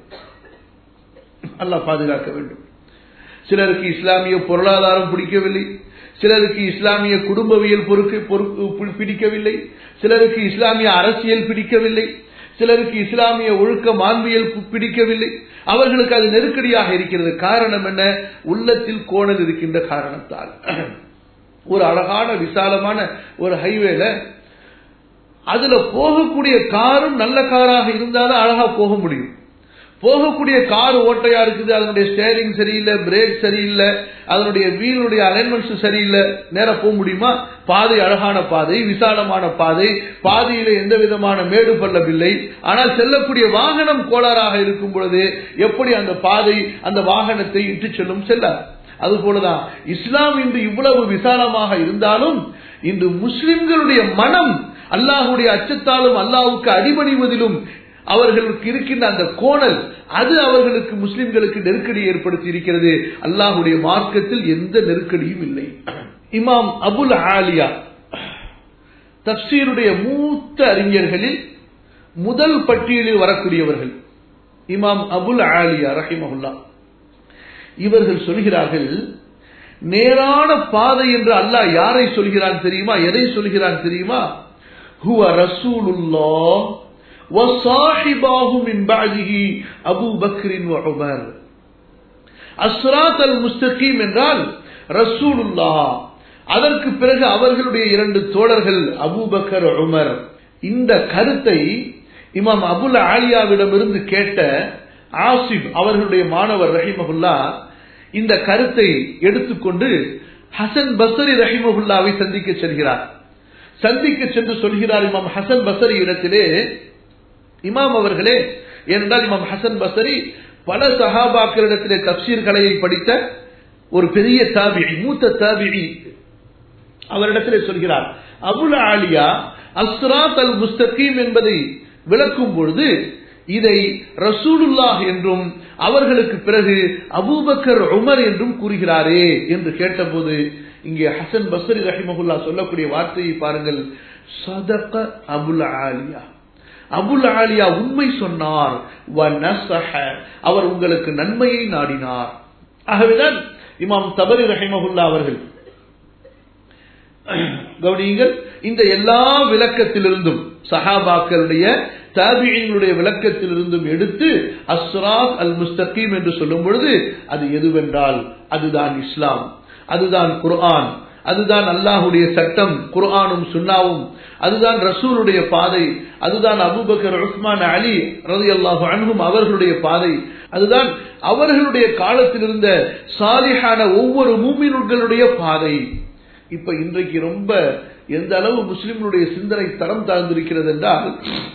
அல்லாஹ் பாதுகாக்க வேண்டும் சிலருக்கு இஸ்லாமிய பொருளாதாரம் பிடிக்கவில்லை சிலருக்கு இஸ்லாமிய குடும்பவியல் பொறுக்கு பிடிக்கவில்லை சிலருக்கு இஸ்லாமிய அரசியல் பிடிக்கவில்லை சிலருக்கு இஸ்லாமிய ஒழுக்க மாண்பியல் பிடிக்கவில்லை அவர்களுக்கு அது நெருக்கடியாக இருக்கிறது காரணம் என்ன உள்ளத்தில் கோணல் இருக்கின்ற காரணத்தால் ஒரு அழகான விசாலமான ஒரு ஹைவேல அதுல போகக்கூடிய காரும் நல்ல காராக இருந்தாலும் அழகா போக முடியும் போகக்கூடிய கார் ஓட்டையா இருக்குது அதனுடைய ஸ்டேரிங் சரியில்லை பிரேக் சரியில்லை அதனுடைய வீலுடைய அலைன்மெண்ட்ஸ் சரியில்லை நேரம் போக முடியுமா பாதை அழகான பாதை விசாலமான பாதை பாதையில எந்த விதமான மேடு பள்ளவில்லை ஆனால் செல்லக்கூடிய வாகனம் கோளாறாக இருக்கும் பொழுது எப்படி அந்த பாதை அந்த வாகனத்தை இட்டு செல்லும் செல்லாது அது போலதான் இஸ்லாம் இன்று இவ்வளவு விசாலமாக இருந்தாலும் இன்று முஸ்லிம்களுடைய மனம் அல்லாஹுடைய அச்சத்தாலும் அல்லாஹுக்கு அடிபணிவதிலும் அவர்களுக்கு இருக்கின்ற அந்த கோணல் அது அவர்களுக்கு முஸ்லிம்களுக்கு நெருக்கடி ஏற்படுத்தி இருக்கிறது அல்லாஹுடைய மார்க்கத்தில் எந்த நெருக்கடியும் இல்லை இமாம் அபுல் ஆலியா தப்சீருடைய மூத்த அறிஞர்களில் முதல் பட்டியலில் வரக்கூடியவர்கள் இமாம் அபுல் ஆலியா ரஹிமஹுல்லா இவர்கள் சொல்கிறார்கள் நேரான பாதை என்று அல்லாஹ் யாரை சொல்கிறான் தெரியுமா எதை சொல்கிறான் தெரியுமா ஹுவ ரசூலுல்லாஹ் وصاحباه من بعده அபு பக்ரின் உமர் அஸ்ராத் அல் முஸ்தகீம் என்றால் ரசூலுல்லா அதற்கு பிறகு அவர்களுடைய இரண்டு தோழர்கள் அபூபக்கர் உமர் இந்த கருத்தை இமாம் அபுல் ஆலியாவிடமிருந்து கேட்ட ஆசிப் அவர்களுடைய மாணவர் ரஹிமகுல்லா இந்த கருத்தை எடுத்துக்கொண்டு ஹசன் பசரி ரஹிமகுல்லாவை சந்திக்க செல்கிறார் சந்திக்க சென்று சொல்கிறார் இமாம் ஹசன் பசரி இடத்திலே இமாம் அவர்களே ஏனென்றால் இமாம் ஹசன் பசரி பல சஹாபாக்களிடத்திலே தப்சீர் கலையை படித்த ஒரு பெரிய தாபிழி மூத்த தாபிழி அவரிடத்திலே சொல்கிறார் அபுல் ஆலியா அஸ்ராத் அல் முஸ்தகீம் என்பதை விளக்கும் பொழுது இதை ரசூலுல்லாஹ் என்றும் அவர்களுக்கு பிறகு அபூபக்கர் உமர் என்றும் கூறுகிறாரே என்று கேட்டபோது இங்கே ஹசன் பசரி ரஹிமகுல்லா சொல்லக்கூடிய வார்த்தையை பாருங்கள் சதக அபுல் ஆலியா அபுல் ஆலியா உண்மை சொன்னார் அவர் உங்களுக்கு நன்மையை நாடினார் ஆகவேதான் இமாம் தபரி ரஹிமகுல்லா அவர்கள் கவனியுங்கள் இந்த எல்லா விளக்கத்திலிருந்தும் சஹாபாக்களுடைய தாபியங்களுடைய விளக்கத்திலிருந்தும் எடுத்து அஸ்ராத் அல் முஸ்தகீம் என்று சொல்லும் பொழுது அது எதுவென்றால் அதுதான் இஸ்லாம் அதுதான் குர்ஆன் அதுதான் அல்லாஹுடைய சட்டம் குர்ஆனும் சுன்னாவும் அதுதான் ரசூலுடைய பாதை அதுதான் அபுபக்கர் உஸ்மான் அலி ரதி அல்லாஹு அன்ஹும் அவர்களுடைய பாதை அதுதான் அவர்களுடைய காலத்தில் இருந்த சாலிஹான ஒவ்வொரு மூமின்களுடைய பாதை இப்ப இன்றைக்கு ரொம்ப எந்த அளவு முஸ்லிம்களுடைய சிந்தனை தரம் தாழ்ந்திருக்கிறது என்றால்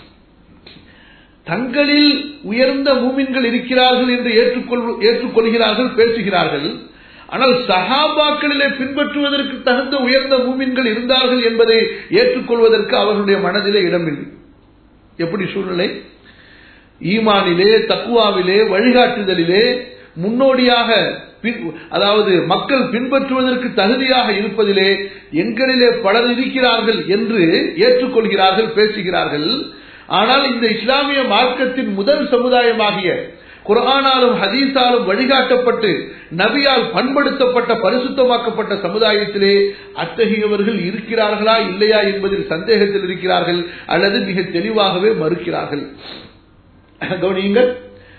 தங்களில் உயர்ந்த மூமின்கள் இருக்கிறார்கள் என்று ஏற்றுக்கொள் ஏற்றுக்கொள்கிறார்கள் பேசுகிறார்கள் ஆனால் சஹாபாக்களிலே பின்பற்றுவதற்கு தகுந்த உயர்ந்த மூமின்கள் இருந்தார்கள் என்பதை ஏற்றுக்கொள்வதற்கு அவர்களுடைய மனதிலே இடமில்லை எப்படி சூழ்நிலை ஈமானிலே தக்குவாவிலே வழிகாட்டுதலிலே முன்னோடியாக அதாவது மக்கள் பின்பற்றுவதற்கு தகுதியாக இருப்பதிலே எங்களிலே பலர் இருக்கிறார்கள் என்று ஏற்றுக்கொள்கிறார்கள் பேசுகிறார்கள் ஆனால் இந்த இஸ்லாமிய மார்க்கத்தின் முதல் சமுதாயமாகிய குரானாலும் ஹதீஸாலும் வழிகாட்டப்பட்டு நபியால் பண்படுத்தப்பட்ட பரிசுத்தமாக்கப்பட்ட சமுதாயத்திலே அத்தகையவர்கள் இருக்கிறார்களா இல்லையா என்பதில் சந்தேகத்தில் இருக்கிறார்கள் அல்லது மிக தெளிவாகவே மறுக்கிறார்கள் கவனியுங்கள்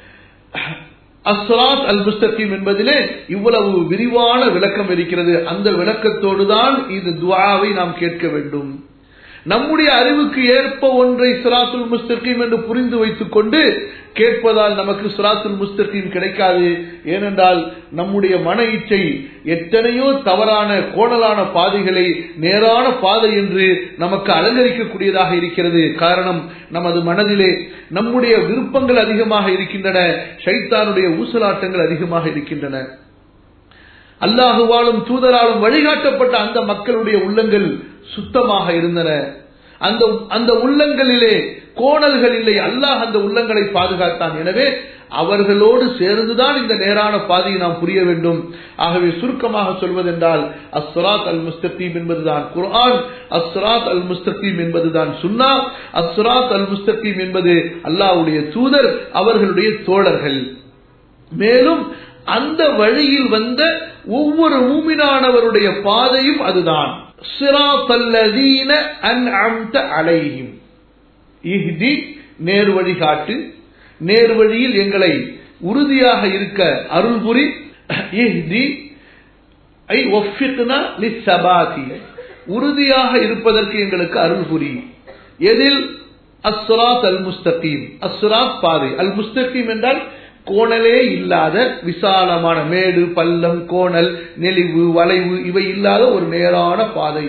அஸ்ராத் அல் முஸ்தகீம் என்பதிலே இவ்வளவு விரிவான விளக்கம் இருக்கிறது அந்த விளக்கத்தோடு தான் இந்த துவாவை நாம் கேட்க வேண்டும் நம்முடைய அறிவுக்கு ஏற்ப ஒன்றை சிராத்துல் முஸ்தகீம் என்று புரிந்து வைத்துக் கொண்டு கேட்பதால் நமக்கு சிராத்துல் முஸ்தகீம் கிடைக்காது ஏனென்றால் நம்முடைய மன இச்சை எத்தனையோ தவறான கோணலான பாதைகளை நேரான பாதை என்று நமக்கு அலங்கரிக்கக்கூடியதாக இருக்கிறது காரணம் நமது மனதிலே நம்முடைய விருப்பங்கள் அதிகமாக இருக்கின்றன ஷைத்தானுடைய ஊசலாட்டங்கள் அதிகமாக இருக்கின்றன அல்லாஹுவாலும் தூதராலும் வழிகாட்டப்பட்ட அந்த மக்களுடைய உள்ளங்கள் சுத்தமாக இருந்தன அந்த அந்த உள்ளங்களிலே கோணல்கள் இல்லை அல்லாஹ் அந்த உள்ளங்களை பாதுகாத்தான் எனவே அவர்களோடு சேர்ந்துதான் இந்த நேரான பாதையை நாம் புரிய வேண்டும் ஆகவே சுருக்கமாக சொல்வதென்றால் அஸ்ராத் அல் முஸ்தகீம் என்பதுதான் குர்ஆன் அஸ்ராத் அல் முஸ்தகீம் என்பதுதான் சுன்னா அஸ்ராத் அல் முஸ்தகீம் என்பது அல்லாஹ்வுடைய தூதர் அவர்களுடைய தோழர்கள் மேலும் அந்த வழியில் வந்த ஒவ்வொரு மூமினானவருடைய பாதையும் அதுதான் சிராத்தல்லதீன அன்அம்த அலைஹிம் இஹ்தி நேர் வழிகாட்டு நேர் வழியில் எங்களை உறுதியாக இருக்க அருள் புரி இஹ்தி ஐ ஒஃபிக்னா லிஸ்ஸபாதி உறுதியாக இருப்பதற்கு எங்களுக்கு அருள் புரி எதில் அஸ்ராத் அல் முஸ்தகீம் அஸ்ராத் பாதை அல் முஸ்தகீம் என்றால் கோணலே இல்லாத விசாலமான மேடு பள்ளம் கோணல் நெளிவு வளைவு இவை இல்லாத ஒரு நேரான பாதை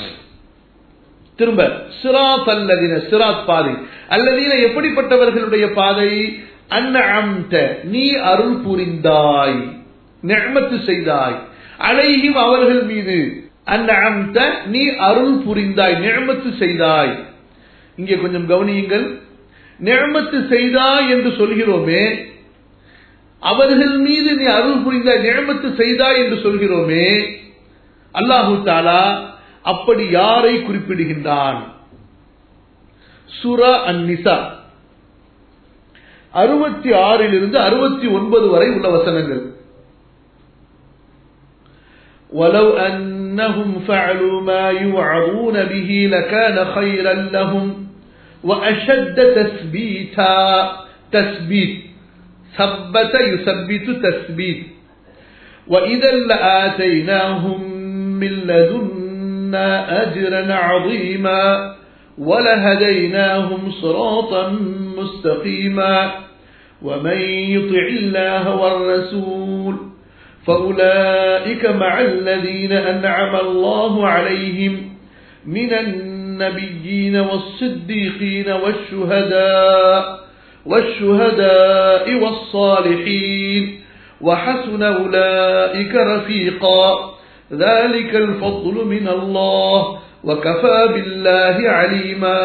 திரும்ப சிராத் அல்லதின சிராத் பாதை அல்லதீன எப்படிப்பட்டவர்களுடைய பாதை அன்அம்த நீ அருள் புரிந்தாய் நெமத்து செய்தாய் அலைஹிம் அவர்கள் மீது அன்அம்த நீ அருள் புரிந்தாய் நெமத்து செய்தாய் இங்கே கொஞ்சம் கவனியுங்கள் நெமத்து செய்தாய் என்று சொல்கிறோமே அவர்கள் மீது நீ அருள் புரிந்தாய் நியமத்து செய்தாய் என்று சொல்கிறோமே அல்லாஹு தாலா அப்படி யாரை குறிப்பிடுகின்றான் சுரா அந்நிசா அறுபத்தி ஆறிலிருந்து அறுபத்தி ஒன்பது வரை உள்ள வசனங்கள் ولو أنهم فعلوا ما يوعظون به لكان خيرا لهم وأشد تثبيتا تثبيت ثبت يثبت تثبيت وإذا لآتيناهم من لدنا أجرا عظيما ولهديناهم صراطا مستقيما ومن يطع الله والرسول فأولئك مع الذين أنعم الله عليهم من النبيين والصديقين والشهداء والشهداء والصالحين وحسن أولئك رفيقا ذلك الفضل من الله وكفى بالله عليما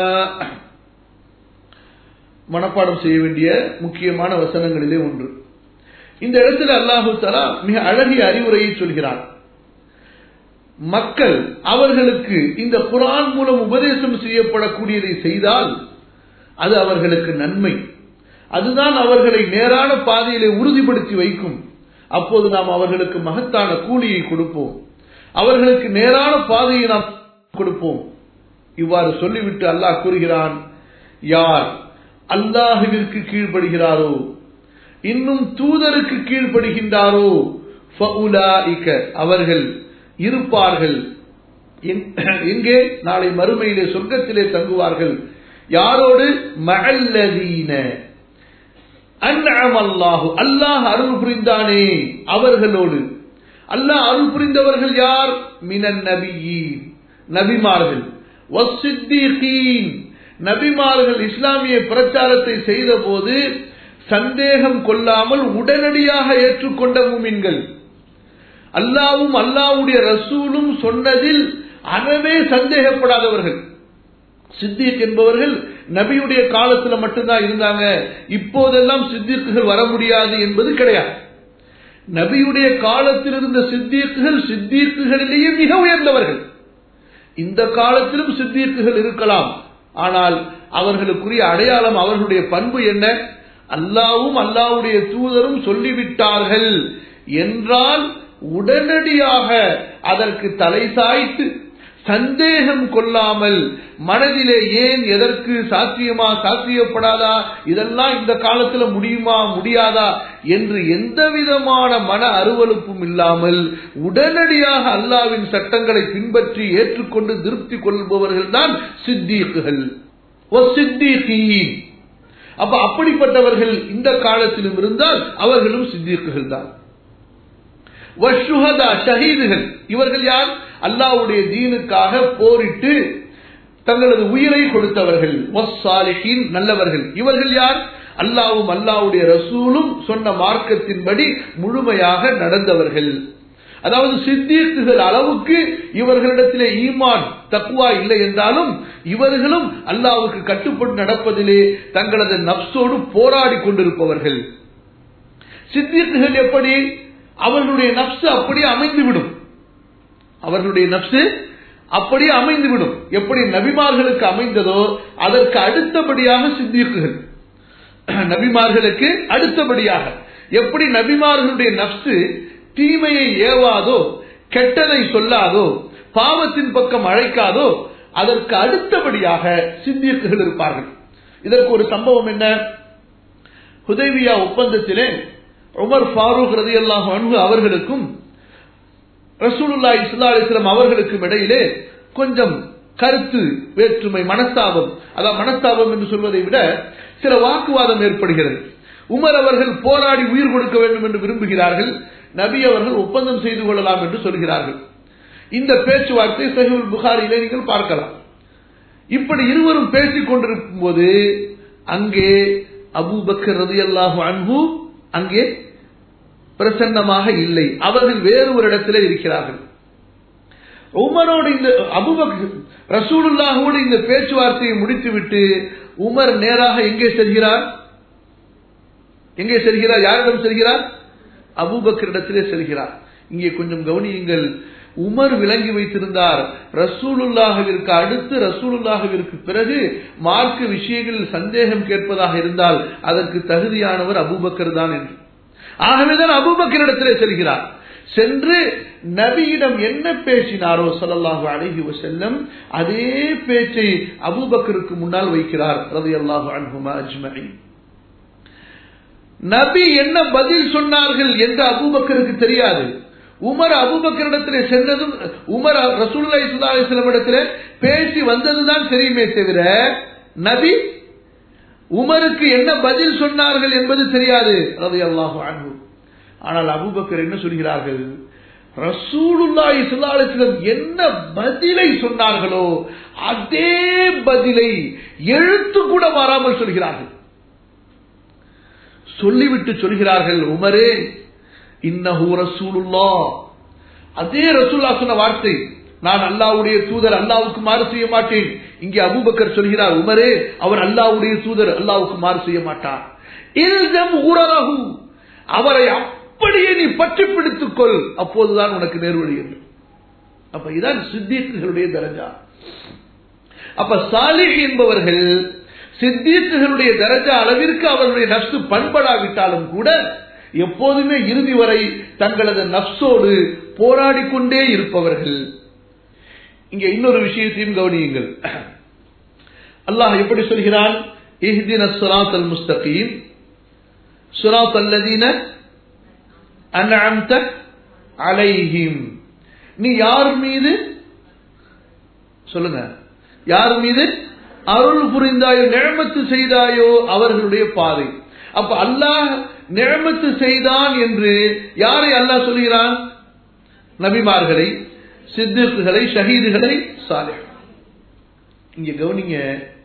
மனப்பாடம் செய்ய வேண்டிய முக்கியமான வசனங்களிலே ஒன்று இந்த இடத்துல அல்லாஹு தலா மிக அழகிய அறிவுரையை சொல்கிறார் மக்கள் அவர்களுக்கு இந்த குரான் மூலம் உபதேசம் செய்யப்படக்கூடியதை செய்தால் அது அவர்களுக்கு நன்மை அதுதான் அவர்களை நேரான பாதையிலே உறுதிப்படுத்தி வைக்கும் அப்போது நாம் அவர்களுக்கு மகத்தான கூலியை கொடுப்போம் அவர்களுக்கு நேரான பாதையை நாம் கொடுப்போம் இவ்வாறு சொல்லிவிட்டு அல்லாஹ் கூறுகிறான் யார் அல்லாஹுவிற்கு கீழ்ப்படுகிறாரோ இன்னும் தூதருக்கு கீழ்ப்படுகின்றாரோ அவர்கள் இருப்பார்கள் எங்கே நாளை மறுமையிலே சொர்க்கத்திலே தங்குவார்கள் யாரோடு மல்லதீன அன்அம் அல்லாஹு அல்லாஹ் அருள் புரிந்தானே அவர்களோடு அல்லாஹ் அருள் புரிந்தவர்கள் யார் மினன் நபியீன் நபிமார்கள் வஸ்ஸித்தீகீன் நபிமார்கள் இஸ்லாமிய பிரச்சாரத்தை செய்த போது சந்தேகம் கொள்ளாமல் உடனடியாக ஏற்றுக்கொண்ட மூமின்கள் அல்லாவும் அல்லாவுடைய ரசூலும் சொன்னதில் அறவே சந்தேகப்படாதவர்கள் சித்திக் என்பவர்கள் நபியுடைய காலத்துல மட்டும்தான் இருந்தாங்க இப்போதெல்லாம் சித்திக்குகள் வர முடியாது என்பது கிடையாது நபியுடைய காலத்தில் இருந்த சித்தீக்குகள் சித்தீக்குகளிலேயே மிக உயர்ந்தவர்கள் இந்த காலத்திலும் சித்தீக்குகள் இருக்கலாம் ஆனால் அவர்களுக்குரிய அடையாளம் அவர்களுடைய பண்பு என்ன அல்லாவும் அல்லாவுடைய தூதரும் சொல்லிவிட்டார்கள் என்றால் உடனடியாக அதற்கு தலை சாய்த்து சந்தேகம் கொள்ளாமல் மனதிலே ஏன் எதற்கு சாத்தியமா சாத்தியப்படாதா இதெல்லாம் இந்த காலத்துல முடியுமா முடியாதா என்று எந்த விதமான மன அருவலுப்பும் இல்லாமல் உடனடியாக அல்லாவின் சட்டங்களை பின்பற்றி ஏற்றுக்கொண்டு திருப்தி கொள்பவர்கள் தான் சித்தீக்குகள் அப்ப அப்படிப்பட்டவர்கள் இந்த காலத்திலும் இருந்தால் அவர்களும் சித்தீக்குகள் தான் ஷஹீதுகள் இவர்கள் யார் அல்லாவுடைய தீனுக்காக போரிட்டு தங்களது உயிரை கொடுத்தவர்கள் நல்லவர்கள் இவர்கள் யார் அல்லாவும் அல்லாவுடைய ரசூலும் சொன்ன மார்க்கத்தின்படி முழுமையாக நடந்தவர்கள் அதாவது சித்தீக்குகள் அளவுக்கு இவர்களிடத்திலே ஈமான் தக்குவா இல்லை என்றாலும் இவர்களும் அல்லாவுக்கு கட்டுப்பட்டு நடப்பதிலே தங்களது நப்சோடு போராடி கொண்டிருப்பவர்கள் சித்தீக்குகள் எப்படி அவர்களுடைய நப்சு அப்படியே அமைந்துவிடும் அவர்களுடைய நப்சு அப்படியே அமைந்துவிடும் எப்படி நபிமார்களுக்கு அமைந்ததோ அதற்கு அடுத்தபடியாக சித்திக்குகள் நபிமார்களுக்கு அடுத்தபடியாக எப்படி நபிமார்களுடைய நப்சு தீமையை ஏவாதோ கெட்டதை சொல்லாதோ பாவத்தின் பக்கம் அழைக்காதோ அதற்கு அடுத்தபடியாக சிந்தியக்குகள் இருப்பார்கள் இதற்கு ஒரு சம்பவம் என்ன ஹுதைவியா ஒப்பந்தத்திலே உமர் ஃபாரூக் ரதி அல்லாஹ் அன்பு அவர்களுக்கும் ரசூலுல்லா இஸ்லா அலிஸ்லாம் அவர்களுக்கும் இடையிலே கொஞ்சம் கருத்து வேற்றுமை மனஸ்தாபம் அதாவது மனஸ்தாபம் என்று சொல்வதை விட சில வாக்குவாதம் ஏற்படுகிறது உமர் அவர்கள் போராடி உயிர் கொடுக்க வேண்டும் என்று விரும்புகிறார்கள் நபி அவர்கள் ஒப்பந்தம் செய்து கொள்ளலாம் என்று சொல்கிறார்கள் இந்த பேச்சுவார்த்தை சஹிவுல் புகாரிலே நீங்கள் பார்க்கலாம் இப்படி இருவரும் பேசிக் கொண்டிருக்கும் போது அங்கே அபூபக்கர் ரதி அல்லாஹு அன்பு அங்கே பிரசன்னமாக இல்லை அவர்கள் வேறு ஒரு இடத்திலே இருக்கிறார்கள் உமரோடு இந்த அபுபக் ரசூலுல்லாஹோடு இந்த பேச்சுவார்த்தையை முடித்துவிட்டு உமர் நேராக எங்கே செல்கிறார் எங்கே செல்கிறார் யாரிடம் செல்கிறார் அபூபக்கரிடத்திலே செல்கிறார் இங்கே கொஞ்சம் கவனியுங்கள் உமர் விளங்கி வைத்திருந்தார் ரசூலுல்லாஹவிற்கு அடுத்து ரசூலுல்லாஹவிற்கு பிறகு மார்க்க விஷயங்களில் சந்தேகம் கேட்பதாக இருந்தால் அதற்கு தகுதியானவர் அபூபக்கர் தான் என்று ஆகவேதான் அபூபக்கரிடத்திலே செல்கிறார் சென்று நபியிடம் என்ன பேசினாரோ சொல்லல்லாஹு அழகி செல்லம் அதே பேச்சை அபூபக்கருக்கு முன்னால் வைக்கிறார் ரதி அல்லாஹு அன்ஹுமா அஜ்மரி நபி என்ன பதில் சொன்னார்கள் என்று அபூபக்கருக்கு தெரியாது உமர் அபுபக்கரிடத்திலே சென்றதும் உமர் ரசூல்லா இஸ்லா அலிஸ்லாம் இடத்துல பேசி வந்ததுதான் தெரியுமே தவிர நபி உமருக்கு என்ன பதில் சொன்னார்கள் என்பது தெரியாது ரவி அல்லாஹு அன்பு ஆனால் அபுபக்கர் என்ன சொல்கிறார்கள் ரசூலுல்லா இஸ்லா அலிஸ்லம் என்ன பதிலை சொன்னார்களோ அதே பதிலை எழுத்து கூட மாறாமல் சொல்கிறார்கள் சொல்லிவிட்டு சொல்கிறார்கள் உமரே இன்னஹு ரசூலுல்லா அதே ரசூல்லா சொன்ன வார்த்தை நான் அல்லாவுடைய தூதர் அல்லாவுக்கு மாறு செய்ய மாட்டேன் இங்கே அபூபக்கர் சொல்கிறார் உமரே அவர் அல்லாவுடைய தூதர் அல்லாவுக்கு மாறு செய்ய மாட்டார் இல்தம் ஊரலகு அவரை அப்படியே நீ பற்றி பிடித்துக் கொள் அப்போதுதான் உனக்கு நேர்வழி என்று அப்ப இதான் சித்தீக்குகளுடைய தரஜா அப்ப சாலிஹ் என்பவர்கள் சித்தீக்குகளுடைய தரஜா அளவிற்கு அவர்களுடைய நஷ்டு பண்படாவிட்டாலும் கூட எப்போதுமே இறுதி வரை தங்களது நப்சோடு போராடிக்கொண்டே இருப்பவர்கள் இங்க இன்னொரு விஷயத்தையும் கவனியுங்கள் அல்லாஹ் எப்படி சொல்கிறான் இஹ்தின சுராத் அல் முஸ்தகீம் சுராத் அல்லதீன அன்அம்த அலைஹிம் நீ யார் மீது சொல்லுங்க யார் மீது அருள் புரிந்தாயோ நிழமத்து செய்தாயோ அவர்களுடைய பாதை அப்ப அல்லாஹ் நிழமத்து செய்தான் என்று யாரை அல்லாஹ் சொல்கிறான் நபிமார்களை சித்திர்களை ஷஹீதுகளை சாலை இங்க கவனிங்க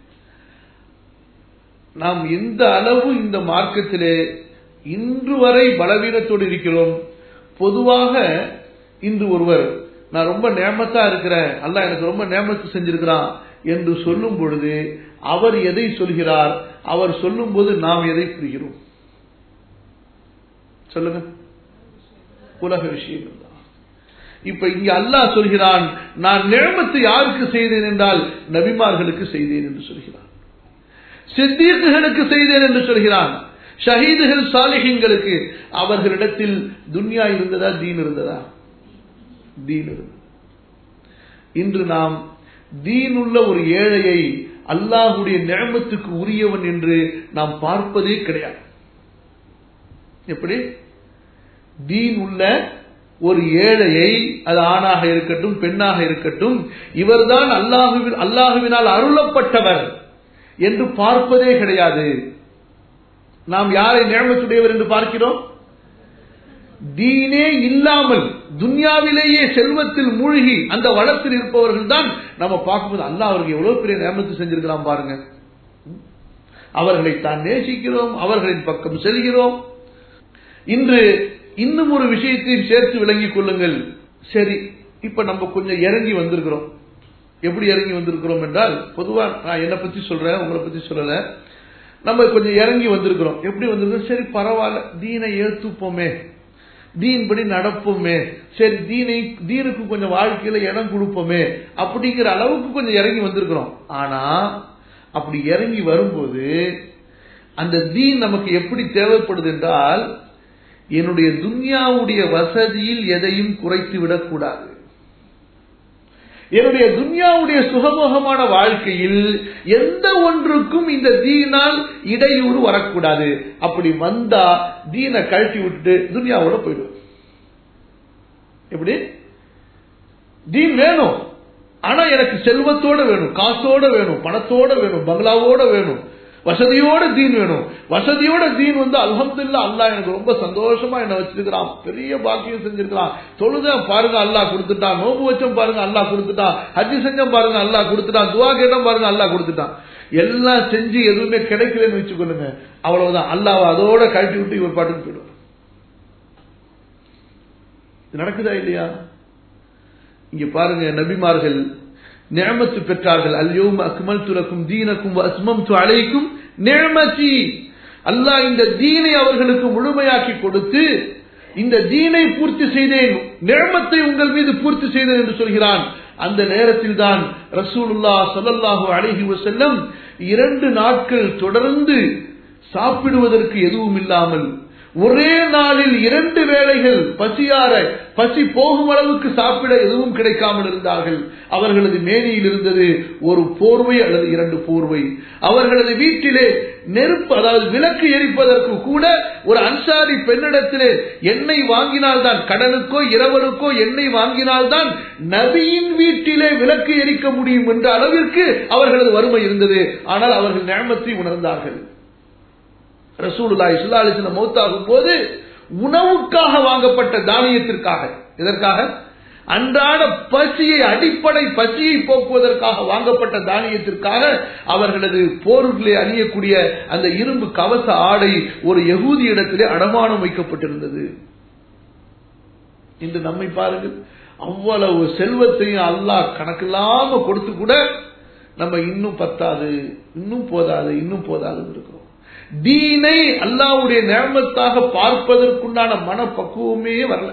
நாம் எந்த அளவு இந்த மார்க்கத்திலே இன்று வரை பலவீனத்தோடு இருக்கிறோம் பொதுவாக இன்று ஒருவர் நான் ரொம்ப நேமத்தா இருக்கிறேன் அல்ல எனக்கு ரொம்ப நேமத்து செஞ்சிருக்கிறான் என்று சொல்லும் பொழுது அவர் எதை சொல்கிறார் அவர் சொல்லும் போது நாம் எதை புரிகிறோம் சொல்லுங்க உலக விஷயங்கள் தான் இப்ப இங்க அல்லாஹ் சொல்கிறான் நான் நிழமத்து யாருக்கு செய்தேன் என்றால் நபிமார்களுக்கு செய்தேன் என்று சொல்கிறான் சித்தீர்க்குகளுக்கு செய்தேன் என்று சொல்கிறான் ஷஹீதுகள் சாலிஹின்களுக்கு அவர்களிடத்தில் துன்யா இருந்ததா தீன் இருந்ததா தீன் இருந்தது இன்று நாம் தீனுள்ள ஒரு ஏழையை அல்லாஹுடைய நியமத்துக்கு உரியவன் என்று நாம் பார்ப்பதே கிடையாது எப்படி தீன் உள்ள ஒரு ஏழையை அது ஆணாக இருக்கட்டும் பெண்ணாக இருக்கட்டும் இவர்தான் அல்லாஹுவின் அல்லாஹுவினால் அருளப்பட்டவர் என்று பார்ப்பதே கிடையாது நாம் யாரை நியமத்துடையவர் என்று பார்க்கிறோம் தீனே இல்லாமல் துன்யாவிலேயே செல்வத்தில் மூழ்கி அந்த வளத்தில் இருப்பவர்கள் தான் நம்ம பார்க்கும்போது அல்லாஹ் அவருக்கு எவ்வளவு பெரிய நியமத்து செஞ்சிருக்கலாம் பாருங்க அவர்களை தான் நேசிக்கிறோம் அவர்களின் பக்கம் செல்கிறோம் இன்று இன்னும் ஒரு விஷயத்தையும் சேர்த்து விளங்கிக் கொள்ளுங்கள் சரி இப்ப நம்ம கொஞ்சம் இறங்கி வந்திருக்கிறோம் எப்படி இறங்கி வந்திருக்கிறோம் என்றால் பொதுவா நான் என்னை பத்தி சொல்றேன் உங்களை பத்தி சொல்லல நம்ம கொஞ்சம் இறங்கி வந்திருக்கிறோம் எப்படி வந்திருக்கோம் சரி பரவாயில்ல தீனை ஏத்துப்போமே தீன் படி நடப்போமே சரி தீனை தீனுக்கு கொஞ்சம் வாழ்க்கையில இடம் கொடுப்போமே அப்படிங்கிற அளவுக்கு கொஞ்சம் இறங்கி வந்திருக்கிறோம் ஆனா அப்படி இறங்கி வரும்போது அந்த தீன் நமக்கு எப்படி தேவைப்படுது என்றால் என்னுடைய துன்யாவுடைய வசதியில் எதையும் குறைத்து விடக்கூடாது என்னுடைய துன்யாவுடைய சுகமோகமான வாழ்க்கையில் எந்த ஒன்றுக்கும் இந்த தீனால் இடையூறு வரக்கூடாது அப்படி வந்தா தீனை கழட்டி விட்டுட்டு துன்யாவோட போயிடும் எப்படி தீன் வேணும் ஆனா எனக்கு செல்வத்தோட வேணும் காசோட வேணும் பணத்தோட வேணும் பங்களாவோட வேணும் வசதியோட தீன் வேணும் வசதியோட தீன் வந்து அல்ஹம்துல்லா அல்லாஹ் எனக்கு ரொம்ப சந்தோஷமா என்ன வச்சிருக்கிறான் பெரிய பாக்கியம் செஞ்சிருக்கிறான் தொழுத பாருங்க அல்லாஹ் கொடுத்துட்டான் நோம்பு வச்சம் பாருங்க அல்லாஹ் கொடுத்துட்டான் ஹஜ்ஜி செஞ்சம் பாருங்க அல்லாஹ் கொடுத்துட்டான் துவா கேட்டம் பாருங்க அல்லாஹ் கொடுத்துட்டான் எல்லாம் செஞ்சு எதுவுமே கிடைக்கலன்னு வச்சுக்கொள்ளுங்க அவ்வளவுதான் அல்லாஹ் அதோட கழட்டி விட்டு இவர் பாட்டுக்கு போயிடுவார் இது நடக்குதா இல்லையா இங்க பாருங்க நபிமார்கள் நியமத்து பெற்றார்கள் அல்யோம் அக்மல் துலக்கும் தீனக்கும் அஸ்மம் அழைக்கும் நியமதி அல்லாஹ் இந்த தீனை அவர்களுக்கு முழுமையாக்கி கொடுத்து இந்த தீனை பூர்த்தி செய்தேன் நியமத்தை உங்கள் மீது பூர்த்தி செய்தேன் என்று சொல்கிறான் அந்த நேரத்தில் தான் ரசூலுல்லா சொல்லல்லாஹு அழகி செல்லம் இரண்டு நாட்கள் தொடர்ந்து சாப்பிடுவதற்கு எதுவும் இல்லாமல் ஒரே நாளில் இரண்டு வேளைகள் பசியார பசி போகும் அளவுக்கு சாப்பிட எதுவும் கிடைக்காமல் இருந்தார்கள் அவர்களது மேனியில் இருந்தது ஒரு போர்வை அல்லது இரண்டு போர்வை அவர்களது வீட்டிலே நெருப்பு அதாவது விளக்கு எரிப்பதற்கு கூட ஒரு அன்சாரி பெண்ணிடத்திலே எண்ணெய் வாங்கினால்தான் கடனுக்கோ இரவலுக்கோ எண்ணெய் வாங்கினால்தான் நபியின் வீட்டிலே விளக்கு எரிக்க முடியும் என்ற அளவிற்கு அவர்களது வறுமை இருந்தது ஆனால் அவர்கள் நேமத்தை உணர்ந்தார்கள் ரசூலுல்லா இஸ்லாலிசின மௌத்தாகும் போது உணவுக்காக வாங்கப்பட்ட தானியத்திற்காக இதற்காக அன்றாட பசியை அடிப்படை பசியை போக்குவதற்காக வாங்கப்பட்ட தானியத்திற்காக அவர்களது போர்களை அணியக்கூடிய அந்த இரும்பு கவச ஆடை ஒரு எகூதி இடத்திலே அடமானம் வைக்கப்பட்டிருந்தது இன்று நம்மை பாருங்கள் அவ்வளவு செல்வத்தையும் அல்லாஹ் கணக்கில்லாம கொடுத்து கூட நம்ம இன்னும் பத்தாது இன்னும் போதாது இன்னும் போதாது இருக்கிறோம் தீனை அல்லாவுடைய நேமத்தாக பார்ப்பதற்குண்டான மனப்பக்குவமே வரல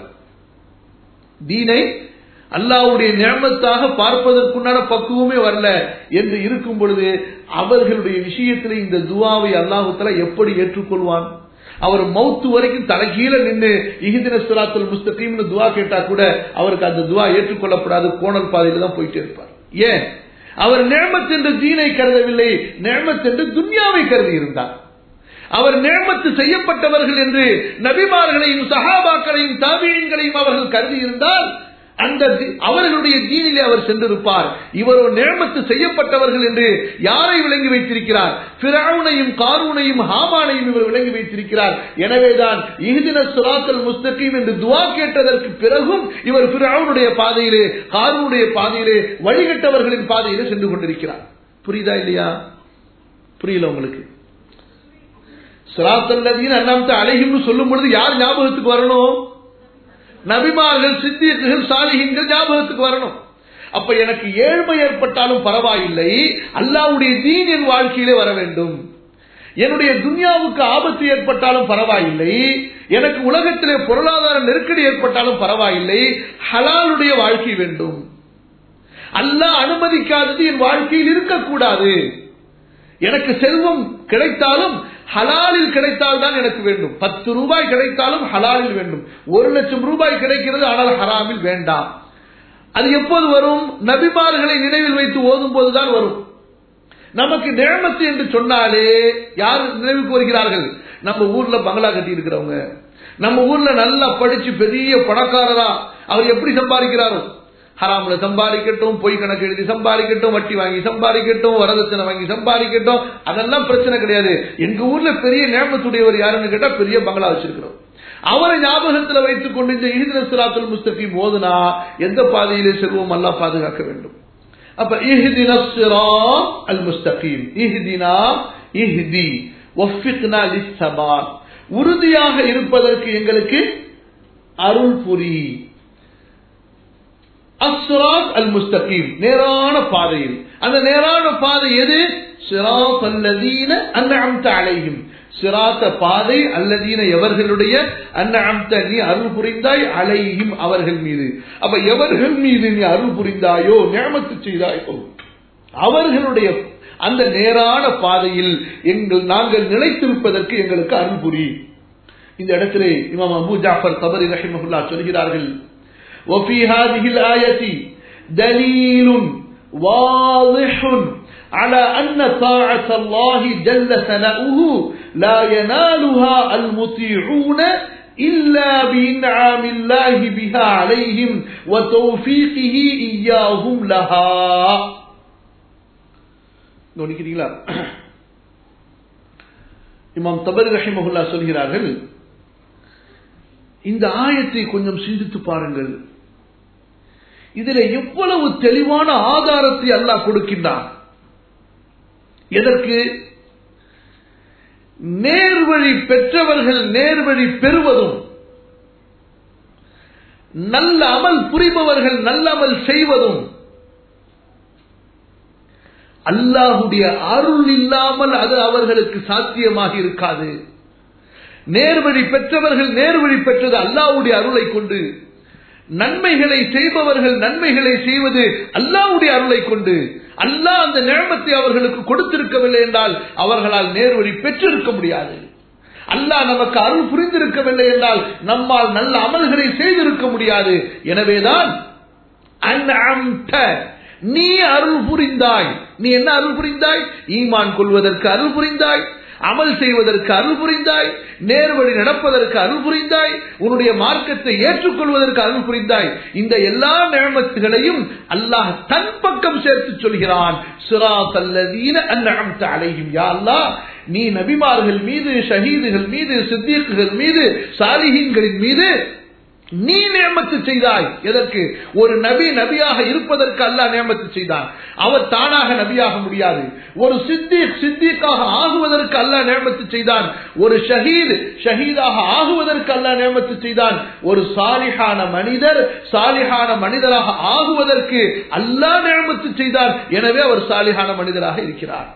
தீனை அல்லாவுடைய நேமத்தாக பார்ப்பதற்குண்டான பக்குவமே வரல என்று இருக்கும் பொழுது அவர்களுடைய விஷயத்தில் இந்த துவாவை அல்லாஹுத்தலா எப்படி ஏற்றுக்கொள்வான் அவர் மௌத்து வரைக்கும் தலைகீழ நின்று இஹிதின சுராத்துல் முஸ்தகீம்னு துவா கேட்டா கூட அவருக்கு அந்த துவா ஏற்றுக்கொள்ளப்படாது கோணல் பாதையில தான் போயிட்டே இருப்பார் ஏன் அவர் நேமத் என்று தீனை கருதவில்லை நேமத் என்று துன்யாவை கருதி இருந்தார் அவர் நேமத்து செய்யப்பட்டவர்கள் என்று நபிமார்களையும் சகாபாக்களையும் தாபியங்களையும் அவர்கள் கருதி இருந்தால் அந்த அவர்களுடைய தீனிலே அவர் சென்றிருப்பார் இவரோ நேமத்து செய்யப்பட்டவர்கள் என்று யாரை விளங்கி வைத்திருக்கிறார் பிராவுனையும் காரூனையும் ஹாமானையும் இவர் விளங்கி வைத்திருக்கிறார் எனவேதான் இஹ்தின சுராத்தல் முஸ்தகீம் என்று துவா கேட்டதற்கு பிறகும் இவர் பிராவுனுடைய பாதையிலே காரூனுடைய பாதையிலே வழிகட்டவர்களின் பாதையிலே சென்று கொண்டிருக்கிறார் புரியுதா இல்லையா புரியல உங்களுக்கு சிராத்தல்லதீன் அண்ணாமத்தை அழகிம்னு சொல்லும் பொழுது யார் ஞாபகத்துக்கு வரணும் நபிமார்கள் சித்தியர்கள் சாலிகங்கள் ஞாபகத்துக்கு வரணும் அப்ப எனக்கு ஏழ்மை ஏற்பட்டாலும் பரவாயில்லை அல்லாவுடைய தீன் என் வாழ்க்கையிலே வர வேண்டும் என்னுடைய துன்யாவுக்கு ஆபத்து ஏற்பட்டாலும் பரவாயில்லை எனக்கு உலகத்திலே பொருளாதார நெருக்கடி ஏற்பட்டாலும் பரவாயில்லை ஹலாலுடைய வாழ்க்கை வேண்டும் அல்லாஹ் அனுமதிக்காதது என் வாழ்க்கையில் இருக்கக்கூடாது எனக்கு செல்வம் கிடைத்தாலும் ஹலாலில் கிடைத்தால் தான் எனக்கு வேண்டும் பத்து ரூபாய் கிடைத்தாலும் ஹலாலில் வேண்டும் ஒரு லட்சம் ரூபாய் கிடைக்கிறது ஆனால் ஹராமில் வேண்டாம் அது எப்போது வரும் நபிமார்களை நினைவில் வைத்து ஓதும் போதுதான் வரும் நமக்கு நேமத்து என்று சொன்னாலே யார் நினைவுக்கு வருகிறார்கள் நம்ம ஊர்ல பங்களா கட்டி இருக்கிறவங்க நம்ம ஊர்ல நல்லா படிச்சு பெரிய பணக்காரரா அவர் எப்படி சம்பாதிக்கிறாரோ ஹராம்ல சம்பாதிக்கட்டும் பொய் கணக்கு எழுதி சம்பாதிக்கட்டும் வட்டி வாங்கி சம்பாதிக்கட்டும் வரதட்சணை வாங்கி சம்பாதிக்கட்டும் அதெல்லாம் பிரச்சனை கிடையாது எங்க ஊர்ல பெரிய நேமத்துடையவர் யாருன்னு கேட்டா பெரிய பங்களா வச்சிருக்கிறோம் அவரை ஞாபகத்தில் வைத்துக் கொண்டு இந்த இஹிதின சிராத்துல் முஸ்தகீம் ஓதுனா எந்த பாதையிலே செல்வோம் அல்லா பாதுகாக்க வேண்டும் அப்ப இஹ்தின சிராத் அல் முஸ்தகீம் இஹ்தினா இஹ்தி வஃபிக்னா லிஸ்ஸபாத் உறுதியாக இருப்பதற்கு எங்களுக்கு அருள் புரி அஸ்ராத் அல் முஸ்தகீம் நேரான பாதையில் அந்த நேரான பாதை எது சிராத் அல்லதீன அன்அம்த அலைஹிம் சிராத்த பாதை அல்லதீன எவர்களுடைய அன்அம்த நீ அருள் புரிந்தாய் அலைஹிம் அவர்கள் மீது அப்ப எவர்கள் மீது நீ அருள் புரிந்தாயோ நியமத்து செய்தாயோ அவர்களுடைய அந்த நேரான பாதையில் எங்கள் நாங்கள் நிலைத்திருப்பதற்கு எங்களுக்கு அருள் புரி இந்த இடத்திலே இமாம் அபு ஜாஃபர் தபரி ரஹிமஹுல்லா சொல்கிறார்கள் وفي هذه الآية دليل واضح على أن طاعة الله جل ثناؤه لا ينالها المطيعون إلا بإنعام الله بها عليهم وتوفيقه إياهم لها கவனிக்கிறீங்களா இமாம் தபரி ரஹிமஹுல்லா சொல்கிறார்கள் இந்த ஆயத்தை கொஞ்சம் சிந்தித்து பாருங்கள் இதில் எவ்வளவு தெளிவான ஆதாரத்தை அல்லாஹ் கொடுக்கின்றான் எதற்கு நேர்வழி பெற்றவர்கள் நேர்வழி பெறுவதும் நல்ல அமல் புரிபவர்கள் நல்ல அமல் செய்வதும் அல்லாஹுடைய அருள் இல்லாமல் அது அவர்களுக்கு சாத்தியமாக இருக்காது நேர்வழி பெற்றவர்கள் நேர்வழி பெற்றது அல்லாவுடைய அருளை கொண்டு நன்மைகளை செய்பவர்கள் நன்மைகளை செய்வது அல்லாவுடைய அருளை கொண்டு அல்லாஹ் அந்த நேமத்தை அவர்களுக்கு கொடுத்திருக்கவில்லை என்றால் அவர்களால் நேர்வழி பெற்றிருக்க முடியாது அல்லாஹ் நமக்கு அருள் புரிந்திருக்கவில்லை என்றால் நம்மால் நல்ல அமல்களை செய்திருக்க முடியாது எனவேதான் நீ அருள் புரிந்தாய் நீ என்ன அருள் புரிந்தாய் ஈமான் கொள்வதற்கு அருள் புரிந்தாய் அமல் செய்வதற்கு அருள் புரிந்தாய் நேர்வழி நடப்பதற்கு அருள் புரிந்தாய் உன்னுடைய மார்க்கத்தை ஏற்றுக்கொள்வதற்கு அருள் புரிந்தாய் இந்த எல்லா நியமத்துகளையும் அல்லாஹ் தன் பக்கம் சேர்த்து சொல்கிறான் சுராத் அல்லதீன அந்நகம்த அலையும் யா அல்லாஹ் நீ நபிமார்கள் மீது ஷஹீதுகள் மீது சித்தியக்குகள் மீது சாலிஹீன்களின் மீது நீ நியமத்து செய்தாய் எதற்கு ஒரு நபி நபியாக இருப்பதற்கு அல்லாஹ் நியமத்து செய்தான் அவர் தானாக நபியாக முடியாது ஒரு சித்திக் சித்திக்காக ஆகுவதற்கு அல்லாஹ் நியமத்து செய்தான் ஒரு ஷஹீத் ஷஹீதாக ஆகுவதற்கு அல்லாஹ் நியமத்து செய்தான் ஒரு சாலிஹான மனிதர் சாலிஹான மனிதராக ஆகுவதற்கு அல்லாஹ் நியமத்து செய்தான் எனவே அவர் சாலிஹான மனிதராக இருக்கிறார்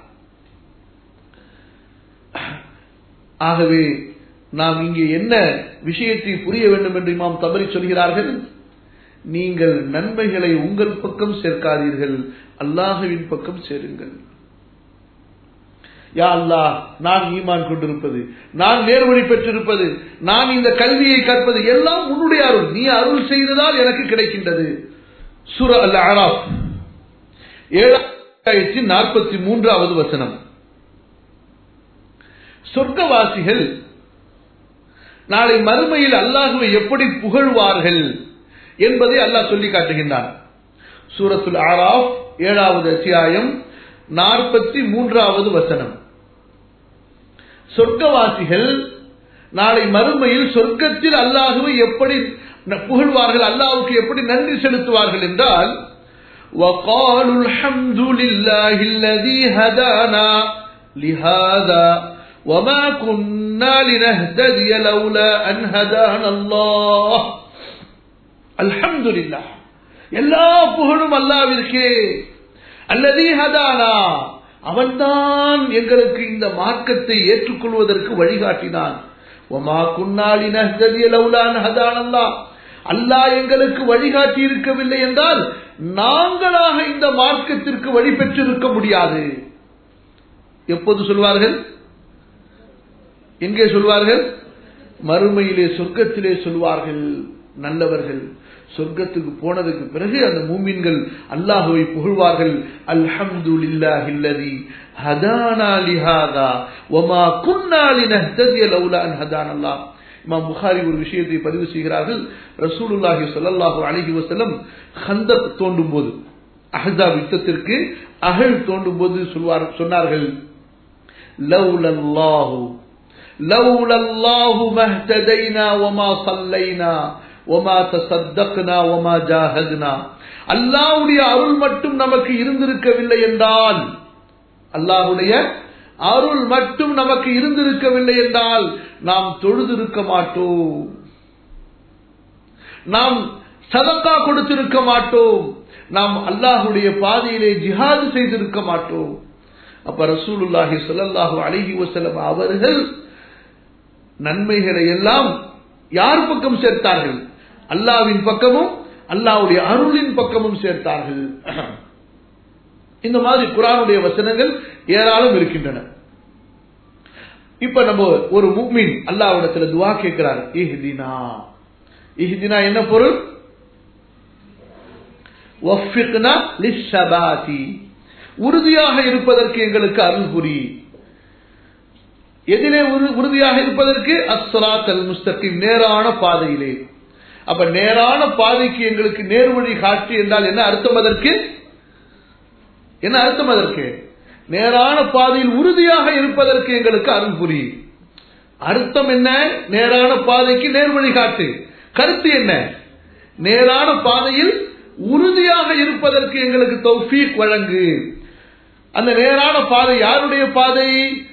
ஆகவே நாம் இங்கே என்ன விஷயத்தை புரிய வேண்டும் என்று இமாம் தபரி சொல்கிறார்கள் நீங்கள் நன்மைகளை உங்கள் பக்கம் சேர்க்காதீர்கள் அல்லாஹுவின் பக்கம் சேருங்கள் யா அல்லாஹ் நான் ஈமான் கொண்டிருப்பது நான் நேர்வழி பெற்றிருப்பது நான் இந்த கல்வியை கற்பது எல்லாம் உன்னுடைய அருள் நீ அருள் செய்ததால் எனக்கு கிடைக்கின்றது சுர அல்ல அராப் ஏழாயிரத்தி நாற்பத்தி மூன்றாவது வசனம் சொர்க்கவாசிகள் நாளை மறுமையில் அல்லாஹுவை எப்படி புகழ்வார்கள் என்பதை அல்லாஹ் சொல்லி காட்டுகின்றான் சூரத்துல் ஆராஃப் ஏழாவது அத்தியாயம் நாற்பத்தி மூன்றாவது வசனம் சொர்க்கவாசிகள் நாளை மறுமையில் சொர்க்கத்தில் அல்லாஹுவை எப்படி புகழ்வார்கள் அல்லாஹுக்கு எப்படி நன்றி செலுத்துவார்கள் என்றால் وقالوا الحمد لله الذي هدانا لهذا وما كنا لنهتدي لولا أن هدانا الله الحمد لله எல்லா புகழும் அல்லாவிற்கே அல்லதி ஹதானா அவன்தான் எங்களுக்கு இந்த மார்க்கத்தை ஏற்றுக்கொள்வதற்கு வழிகாட்டினான் ஒமா குன்னாலி நஹ்ததிய லௌலான் ஹதானல்லா அல்லாஹ் எங்களுக்கு வழிகாட்டி இருக்கவில்லை என்றால் நாங்களாக இந்த மார்க்கத்திற்கு வழி பெற்றிருக்க முடியாது எப்போது சொல்வார்கள் எங்கே சொல்வார்கள் மறுமையிலே சொர்க்கத்திலே சொல்வார்கள் நல்லவர்கள் சொர்க்கத்துக்கு போனதுக்கு பிறகு அந்த மூமின்கள் அல்லாஹுவை புகழ்வார்கள் அல்ஹம்துலில்லாஹில்லதி ஹதானா லிஹாதா வமா குன்னா லினஹ்ததிய லௌலா அன் ஹதானல்லாஹ் இமாம் புகாரி ஒரு விஷயத்தை பதிவு செய்கிறார்கள் ரசூலுல்லாஹி ஸல்லல்லாஹு அலைஹி வஸல்லம் ஹந்தக் தோண்டும் போது அஹ்ஸாப் யுத்தத்திற்கு அகழ் தோண்டும் போது சொல்வார் சொன்னார்கள் லௌலல்லாஹு லௌலல்லாஹு மஹ்ததைனா வமா ஸல்லைனா வமா தசத்தக்னா வமா ஜாஹத்னா அல்லாஹ்வுடைய அருள் மட்டும் நமக்கு இருந்திருக்கவில்லை என்றால் அல்லாஹ்வுடைய அருள் மட்டும் நமக்கு இருந்திருக்கவில்லை என்றால் நாம் தொழுதிருக்க மாட்டோம் நாம் சதக்கா கொடுத்திருக்க மாட்டோம் நாம் அல்லாஹுடைய பாதையிலே ஜிஹாது செய்திருக்க மாட்டோம் அப்ப ரசூலுல்லாஹி ஸல்லல்லாஹு அலைஹி வஸல்லம் அவர்கள் நன்மைகளை எல்லாம் யார் பக்கம் சேர்த்தார்கள் அல்லாவின் பக்கமும் அல்லாவுடைய அருளின் பக்கமும் சேர்த்தார்கள் இந்த மாதிரி குரானுடைய வசனங்கள் ஏராளம் இருக்கின்றன இப்ப நம்ம ஒரு முக்மின் அல்லாவிடத்துல துவா கேட்கிறார் இஹ்தினா இஹ்தினா என்ன பொருள் வஃபிக்னா லிஸ்ஸபாதி உறுதியாக இருப்பதற்கு எங்களுக்கு அருள் புரி எதிலே உறுதியாக இருப்பதற்கு அஸ்ராத் அல் முஸ்தகிம் நேரான பாதையிலே அப்ப நேரான பாதைக்கு எங்களுக்கு நேர்வழி காட்சி என்றால் என்ன அர்த்தம் அதற்கு என்ன அர்த்தம் அதற்கு நேரான பாதையில் உறுதியாக இருப்பதற்கு எங்களுக்கு அருள் புரி அர்த்தம் என்ன நேரான பாதைக்கு நேர்வழி காட்டு கருத்து என்ன நேரான பாதையில் உறுதியாக இருப்பதற்கு எங்களுக்கு தௌஃபீக் வழங்கு அந்த நேரான பாதை யாருடைய பாதை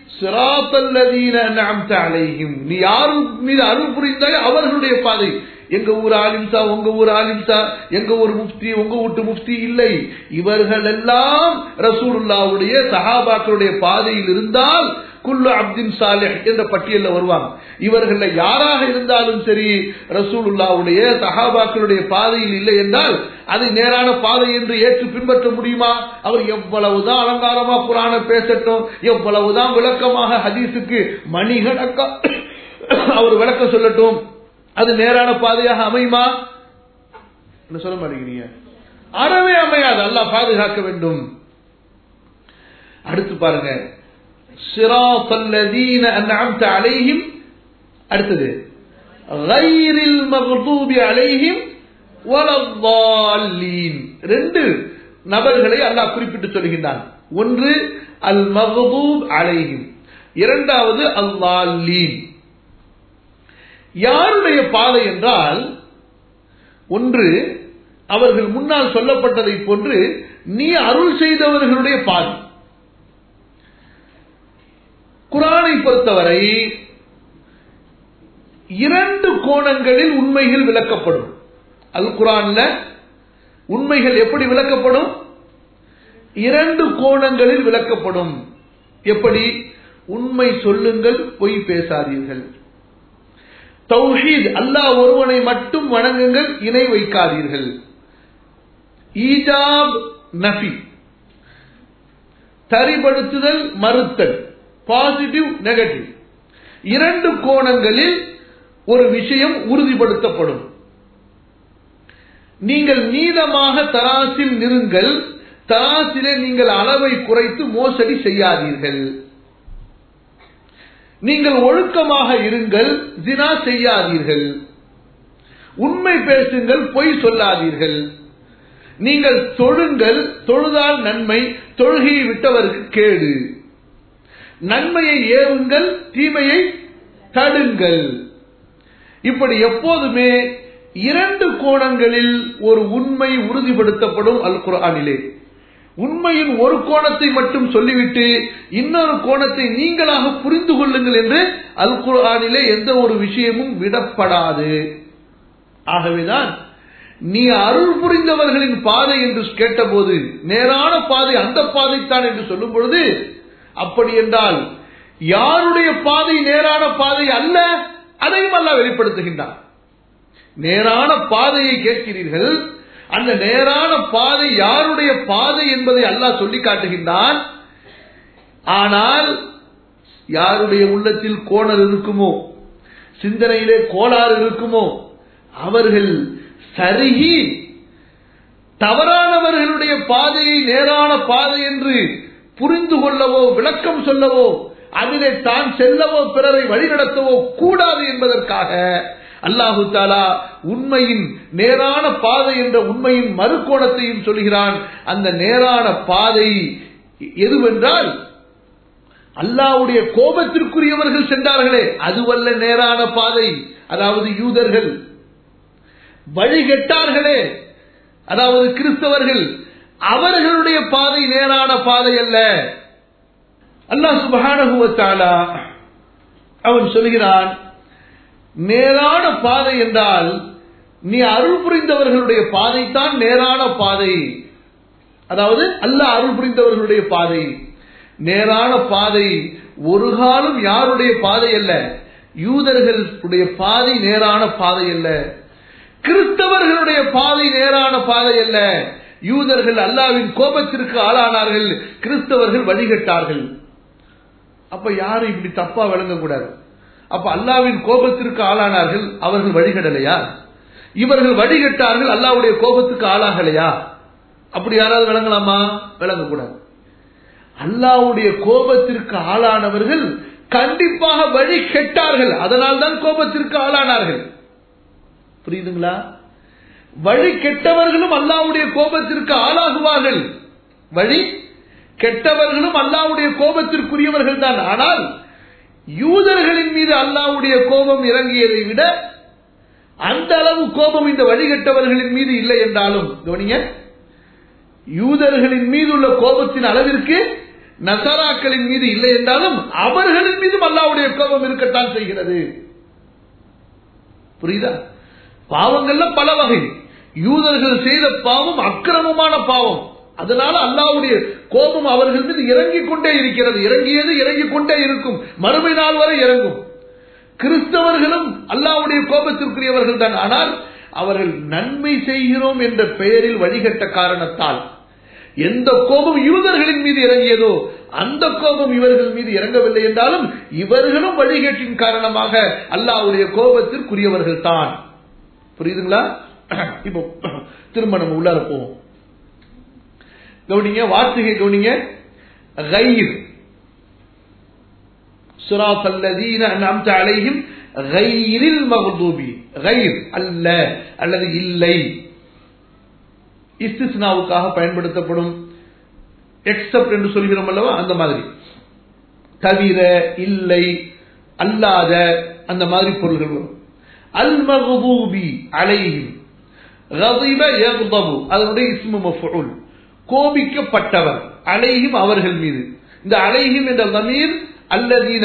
நீ யாரு மீது அருள் புரிந்தாலே அவர்களுடைய பாதை எங்க ஊர் ஆலிம்சா உங்க ஊர் ஆலிம்சா எங்க ஊர் முஃப்தி உங்க வீட்டு முஃப்தி இல்லை இவர்கள் எல்லாம் ரசூலுல்லாவுடைய சஹாபாக்களுடைய பாதையில் இருந்தால் குல்லு அப்தின் சாலிஹ் என்ற பட்டியலில் வருவாங்க இவர்கள் யாராக இருந்தாலும் சரி ரசூலுல்லாவுடைய சஹாபாக்களுடைய பாதையில் இல்லை என்றால் அதை நேரான பாதை என்று ஏற்று பின்பற்ற முடியுமா அவர் எவ்வளவுதான் அலங்காரமா குரான பேசட்டும் எவ்வளவுதான் விளக்கமாக ஹதீஸுக்கு மணிகணக்கா அவர் விளக்கம் சொல்லட்டும் அது நேரான பாதையாக அமையுமா என்ன சொல்ல மாட்டேங்கிறீங்க அறவே அமையாது அல்லாஹ் பாதுகாக்க வேண்டும் அடுத்து பாருங்க صراط الذين أنعمت عليهم அடுத்தது غير المغضوب عليهم ولا الضالين ரெண்டு நபர்களை அல்லாஹ் குறிப்பிட்டு சொல்கின்றான் ஒன்று அல் மகதூப் அலைஹிம் இரண்டாவது அல்லாலீன் யாருடைய பாதை என்றால் ஒன்று அவர்கள் முன்னால் சொல்லப்பட்டதை போன்று நீ அருள் செய்தவர்களுடைய பாதை குரானை பொறுத்தவரை இரண்டு கோணங்களில் உண்மைகள் விளக்கப்படும் அல் குரான்ல உண்மைகள் எப்படி விளக்கப்படும் இரண்டு கோணங்களில் விளக்கப்படும் எப்படி உண்மை சொல்லுங்கள் பொய் பேசாதீர்கள் தௌஹீத் அல்லாஹ் ஒருவனை மட்டும் வணங்குங்கள் இணை வைக்காதீர்கள் ஈஜாப் நபி தரிபடுத்துதல் மறுத்தல் பாசிட்டிவ் நெகட்டிவ் இரண்டு கோணங்களில் ஒரு விஷயம் உறுதிப்படுத்தப்படும் நீங்கள் நீளமாக தராசில் நிறுங்கள் தராசிலே நீங்கள் அளவை குறைத்து மோசடி செய்யாதீர்கள் நீங்கள் ஒழுக்கமாக இருங்கள் தினா செய்யாதீர்கள் உண்மை பேசுங்கள் பொய் சொல்லாதீர்கள் நீங்கள் தொழுங்கள் தொழுதால் நன்மை தொழுகையை விட்டவருக்கு கேடு நன்மையை ஏவுங்கள் தீமையை தடுங்கள் இப்படி எப்போதுமே இரண்டு கோணங்களில் ஒரு உண்மை உறுதிப்படுத்தப்படும் அல் குரானிலே உண்மையின் ஒரு கோணத்தை மட்டும் சொல்லிவிட்டு இன்னொரு கோணத்தை நீங்களாக புரிந்து கொள்ளுங்கள் என்று அல் குரானிலே எந்த ஒரு விஷயமும் விடப்படாது ஆகவேதான் நீ அருள் புரிந்தவர்களின் பாதை என்று கேட்டபோது நேரான பாதை அந்த பாதைத்தான் என்று சொல்லும் பொழுது அப்படி என்றால் யாருடைய பாதை நேரான பாதை அல்ல அதையும் அல்ல வெளிப்படுத்துகின்றான் நேரான பாதையை கேட்கிறீர்கள் அந்த நேரான பாதை யாருடைய பாதை என்பதை அல்லாஹ் சொல்லி காட்டுகின்றான் ஆனால் யாருடைய உள்ளத்தில் கோணல் இருக்குமோ சிந்தனையிலே கோளாறு இருக்குமோ அவர்கள் சருகி தவறானவர்களுடைய பாதையை நேரான பாதை என்று புரிந்து கொள்ளவோ விளக்கம் சொல்லவோ அதிலே தான் செல்லவோ பிறரை வழிநடத்தவோ கூடாது என்பதற்காக அல்லாஹு தாலா உண்மையின் நேரான பாதை என்ற உண்மையின் மறுகோணத்தையும் சொல்கிறான் அந்த நேரான பாதை எதுவென்றால் அல்லாவுடைய கோபத்திற்குரியவர்கள் சென்றார்களே அதுவல்ல நேரான பாதை அதாவது யூதர்கள் வழிகெட்டார்களே அதாவது கிறிஸ்தவர்கள் அவர்களுடைய பாதை நேரான பாதை அல்ல அல்லாஹ் சுபகானுவத்தாலா அவன் சொல்கிறான் நேரான பாதை என்றால் நீ அருள் புரிந்தவர்களுடைய பாதை தான் நேரான பாதை அதாவது அல்லாஹ் அருள் புரிந்தவர்களுடைய பாதை நேரான பாதை ஒரு காலம் யாருடைய பாதை அல்ல யூதர்களுடைய பாதை நேரான பாதை அல்ல கிறிஸ்தவர்களுடைய பாதை நேரான பாதை அல்ல யூதர்கள் அல்லாவின் கோபத்திற்கு ஆளானார்கள் கிறிஸ்தவர்கள் வழிகட்டார்கள் அப்ப யாரும் இப்படி தப்பா விளங்கக்கூடாது அப்ப அல்லாவின் கோபத்திற்கு ஆளானார்கள் அவர்கள் வழிகடலையா இவர்கள் வழிகட்டார்கள் அல்லாவுடைய கோபத்துக்கு ஆளாகலையா அப்படி யாராவது விளங்கலாமா விளங்கக்கூடாது அல்லாவுடைய கோபத்திற்கு ஆளானவர்கள் கண்டிப்பாக வழி கெட்டார்கள் அதனால் தான் கோபத்திற்கு ஆளானார்கள் புரியுதுங்களா வழி கெட்டவர்களும் அல்லாவுடைய கோபத்திற்கு ஆளாகுவார்கள் வழி கெட்டவர்களும் அல்லாவுடைய கோபத்திற்குரியவர்கள் தான் ஆனால் யூதர்களின் மீது அல்லாவுடைய கோபம் இறங்கியதை விட அந்த அளவு கோபம் இந்த வழிகட்டவர்களின் மீது இல்லை என்றாலும் கவனிங்க யூதர்களின் மீது உள்ள கோபத்தின் அளவிற்கு நசராக்களின் மீது இல்லை என்றாலும் அவர்களின் மீதும் அல்லாவுடைய கோபம் இருக்கத்தான் செய்கிறது புரியுதா பாவங்கள்ல பல வகை யூதர்கள் செய்த பாவம் அக்கிரமமான பாவம் அதனால அல்லாவுடைய கோபம் அவர்கள் மீது இறங்கிக் கொண்டே இருக்கிறது இறங்கியது இறங்கிக் கொண்டே இருக்கும் மறுமை நாள் வரை இறங்கும் கிறிஸ்தவர்களும் அல்லாவுடைய கோபத்திற்குரியவர்கள் தான் ஆனால் அவர்கள் நன்மை செய்கிறோம் என்ற பெயரில் வழிகட்ட காரணத்தால் எந்த கோபம் யூதர்களின் மீது இறங்கியதோ அந்த கோபம் இவர்கள் மீது இறங்கவில்லை என்றாலும் இவர்களும் வழிகேட்டின் காரணமாக அல்லாவுடைய கோபத்திற்குரியவர்கள் தான் புரியுதுங்களா இப்போ திரும்ப நம்ம உள்ளார போவோம் கவனிங்க வார்த்தையை கவனிங்க غير صراط الذين أنعمت عليهم غير المغضوب غير அல்ல அல்லது இல்லை இஸ்திஸ்னாவுக்காக பயன்படுத்தப்படும் எக்ஸப்ட் என்று சொல்கிறோம் அல்லவா அந்த மாதிரி தவிர இல்லை அல்லாத அந்த மாதிரி பொருள்கள் வரும் அல் மகபூபி அலைஹிம் غضب يغضب அதனுடைய இஸ்மு மஃபூல் கோபிக்கப்பட்டவர் அலைஹிம் அவர்கள் மீது இந்த அலைஹிம் என்ற தமீர் அல்லதீன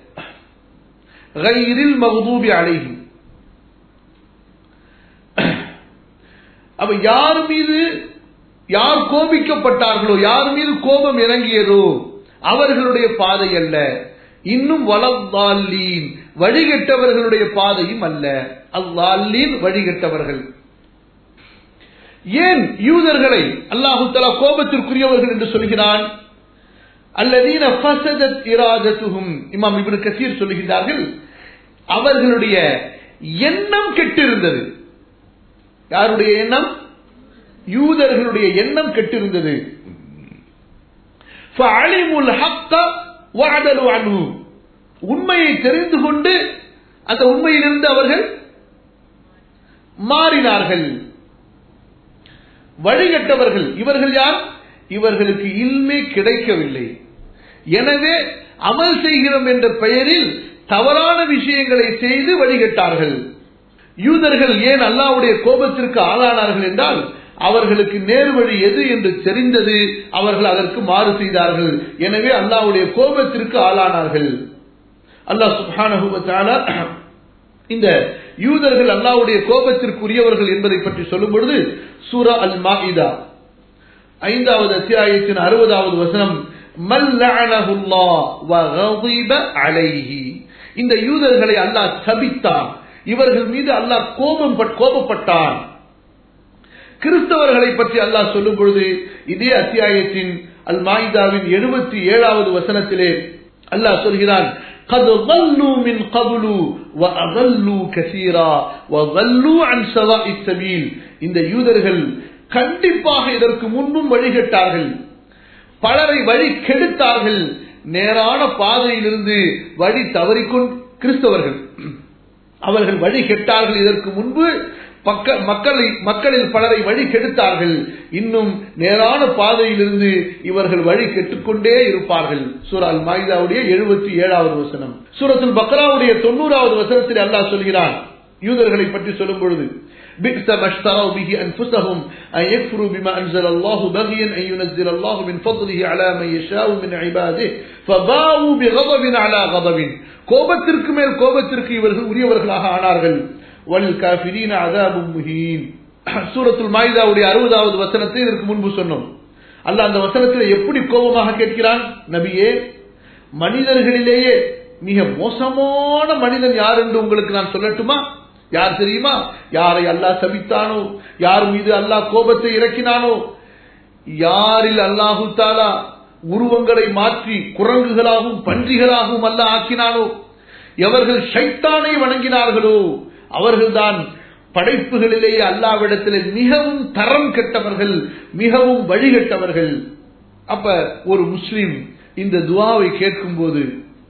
غيرில் மகதூபி அலைஹிம் அப்ப யார் மீது யார் கோபிக்கப்பட்டார்களோ யார் மீது கோபம் இறங்கியதோ அவர்களுடைய பாதை அல்ல இன்னும் வளர்ந்தாலீன் வழிகட்டவர்களுடைய பாதையும் அல்ல அல்லாலீன் வழிகட்டவர்கள் ஏன் யூதர்களை அல்லாஹு தலா கோபத்திற்குரியவர்கள் என்று சொல்கிறான் அல்லதீன ஃபசதத் இராதத்துஹும் இமாம் இப்னு கசீர் சொல்லுகிறார்கள் அவர்களுடைய எண்ணம் கெட்டிருந்தது யாருடைய எண்ணம் யூதர்களுடைய எண்ணம் கெட்டிருந்தது உண்மையை தெரிந்து கொண்டு அந்த உண்மையிலிருந்து அவர்கள் மாறினார்கள் வழிகட்டவர்கள் இவர்கள் யார் இவர்களுக்கு இல்மே கிடைக்கவில்லை எனவே அமல் செய்கிறோம் என்ற பெயரில் தவறான விஷயங்களை செய்து வழிகட்டார்கள் யூதர்கள் ஏன் அல்லாவுடைய கோபத்திற்கு ஆளானார்கள் என்றால் அவர்களுக்கு நேர்வழி எது என்று தெரிந்தது அவர்கள் அதற்கு மாறு செய்தார்கள் எனவே அல்லாவுடைய கோபத்திற்கு ஆளானார்கள் அல்லாஹ் சுபான இந்த யூதர்கள் அல்லாவுடைய கோபத்திற்குரியவர்கள் என்பதை பற்றி சொல்லும் பொழுது சூரா அல் மாஇதா ஐந்தாவது அத்தியாயத்தின் அறுபதாவது வசனம் இந்த யூதர்களை அல்லாஹ் சபித்தான் இவர்கள் மீது அல்லாஹ் கோபம் கோபப்பட்டான் கிறிஸ்தவர்களை பற்றி அல்லாஹ் சொல்லும் பொழுது இதே அத்தியாயத்தின் அல் மாயிதாவின் எழுபத்தி ஏழாவது வசனத்திலே அல்லாஹ் சொல்கிறான் قد ضلوا من قبل واضلوا كثيرا وضلوا عن سواء السبيل இந்த யூதர்கள் கண்டிப்பாக இதற்கு முன்னும் வழிகட்டார்கள் பலரை வழி கெடுத்தார்கள் நேரான பாதையிலிருந்து வழி தவறிக்கொண்டு கிறிஸ்தவர்கள் அவர்கள் வழி கெட்டார்கள் இதற்கு முன்பு பக்க மக்களை மக்களில் பலரை வழி கெடுத்தார்கள் இன்னும் நேரான பாதையிலிருந்து இவர்கள் வழி கெட்டுக்கொண்டே இருப்பார்கள் சூரால் மாயுதாவுடைய எழுபத்தி ஏழாவது வசனம் சூரத்துல் பக்ராவுடைய தொண்ணூறாவது வசனத்தில் அல்லாஹ் சொல்கிறான் யூதர்களை பற்றி சொல்லும் பொழுது بئس ما اشتروا به أنفسهم أن يكفروا بما أنزل الله بغيا أن ينزل الله من فضله على من يشاء من عباده فباءوا بغضب على غضب கோபத்திற்கு மேல் கோபத்திற்கு இவர்கள் உரியவர்களாக ஆனார்கள் வல் காஃபிரீன அதாபும் முஹீன் சூரத்துல் மாயிதாவுடைய அறுபதாவது வசனத்தை இதற்கு முன்பு சொன்னோம் அல்லாஹ் அந்த வசனத்தில் எப்படி கோபமாக கேட்கிறான் நபியே மனிதர்களிலேயே மிக மோசமான மனிதன் யார் என்று உங்களுக்கு நான் சொல்லட்டுமா யார் தெரியுமா யாரை அல்லாஹ் சபித்தானோ யார் மீது அல்லாஹ் கோபத்தை இறக்கினானோ யாரில் அல்லாஹு தாலா உருவங்களை மாற்றி குரங்குகளாகவும் பன்றிகளாகவும் அல்ல ஆக்கினானோ எவர்கள் ஷைத்தானை வணங்கினார்களோ அவர்கள்தான் படைப்புகளிலேயே அல்லாவிடத்தில் மிகவும் தரம் கெட்டவர்கள் மிகவும் வழிகட்டவர்கள் அப்ப ஒரு முஸ்லிம் இந்த துவாவை கேட்கும் போது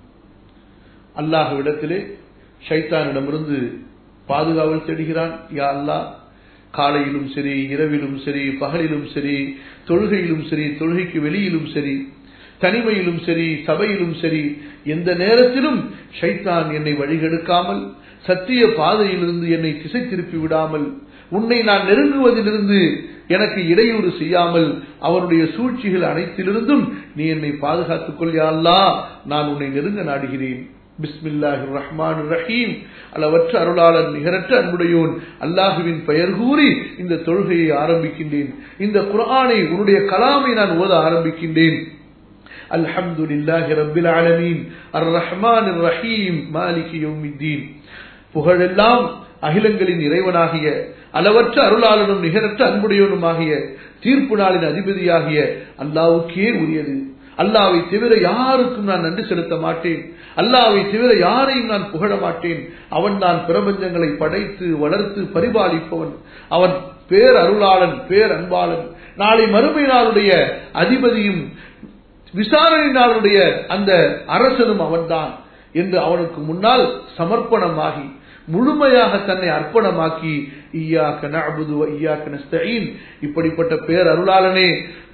அல்லாஹ்விடத்திலே ஷைத்தானிடமிருந்து பாதுகாவல் தேடுகிறான் யா அல்லாஹ் காலையிலும் சரி இரவிலும் சரி பகலிலும் சரி தொழுகையிலும் சரி தொழுகைக்கு வெளியிலும் சரி தனிமையிலும் சரி சபையிலும் சரி எந்த நேரத்திலும் ஷைத்தான் என்னை வழிகெடுக்காமல் சத்திய பாதையிலிருந்து என்னை திசை திருப்பி விடாமல் உன்னை நான் நெருங்குவதிலிருந்து எனக்கு இடையூறு செய்யாமல் அவனுடைய சூழ்ச்சிகள் அனைத்திலிருந்தும் நீ என்னை பாதுகாத்துக் கொள் யா அல்லாஹ் நான் உன்னை நெருங்க நாடுகிறேன் பிஸ்மில்லாஹி ரஹ்மான் ரஹீம் அளவற்ற அருளாளர் நிகரற்ற அன்புடையோன் அல்லாஹுவின் பெயர் கூறி இந்த தொழுகையை ஆரம்பிக்கின்றேன் இந்த குர்ஆனை உன்னுடைய கலாமை நான் ஓத ஆரம்பிக்கின்றேன் الحمد لله رب العالمين الرحمن الرحيم مالك يوم الدين புகழெல்லாம் அகிலங்களின் இறைவனாகிய அளவற்ற அருளாளனும் நிகரற்ற அன்புடையவனுமாகிய தீர்ப்பு நாளின் அதிபதியாகிய அல்லாவுக்கே உரியது அல்லாவை தவிர யாருக்கும் நான் நன்றி செலுத்த மாட்டேன் அல்லாவை தவிர யாரையும் நான் புகழ மாட்டேன் அவன் தான் பிரபஞ்சங்களை படைத்து வளர்த்து பரிபாலிப்பவன் அவன் பேர் அருளாளன் பேர் அன்பாளன் நாளை மறுமை நாளுடைய அதிபதியும் விசாரணை நாளுடைய அந்த அரசனும் அவன்தான் என்று அவனுக்கு முன்னால் சமர்ப்பணமாகி முழுமையாக தன்னை அர்ப்பணமாக்கி ஈயாக்க நஅபுது வ ஈயாக்க நஸ்தஈன் இப்படிப்பட்ட பேர் அருளாளனே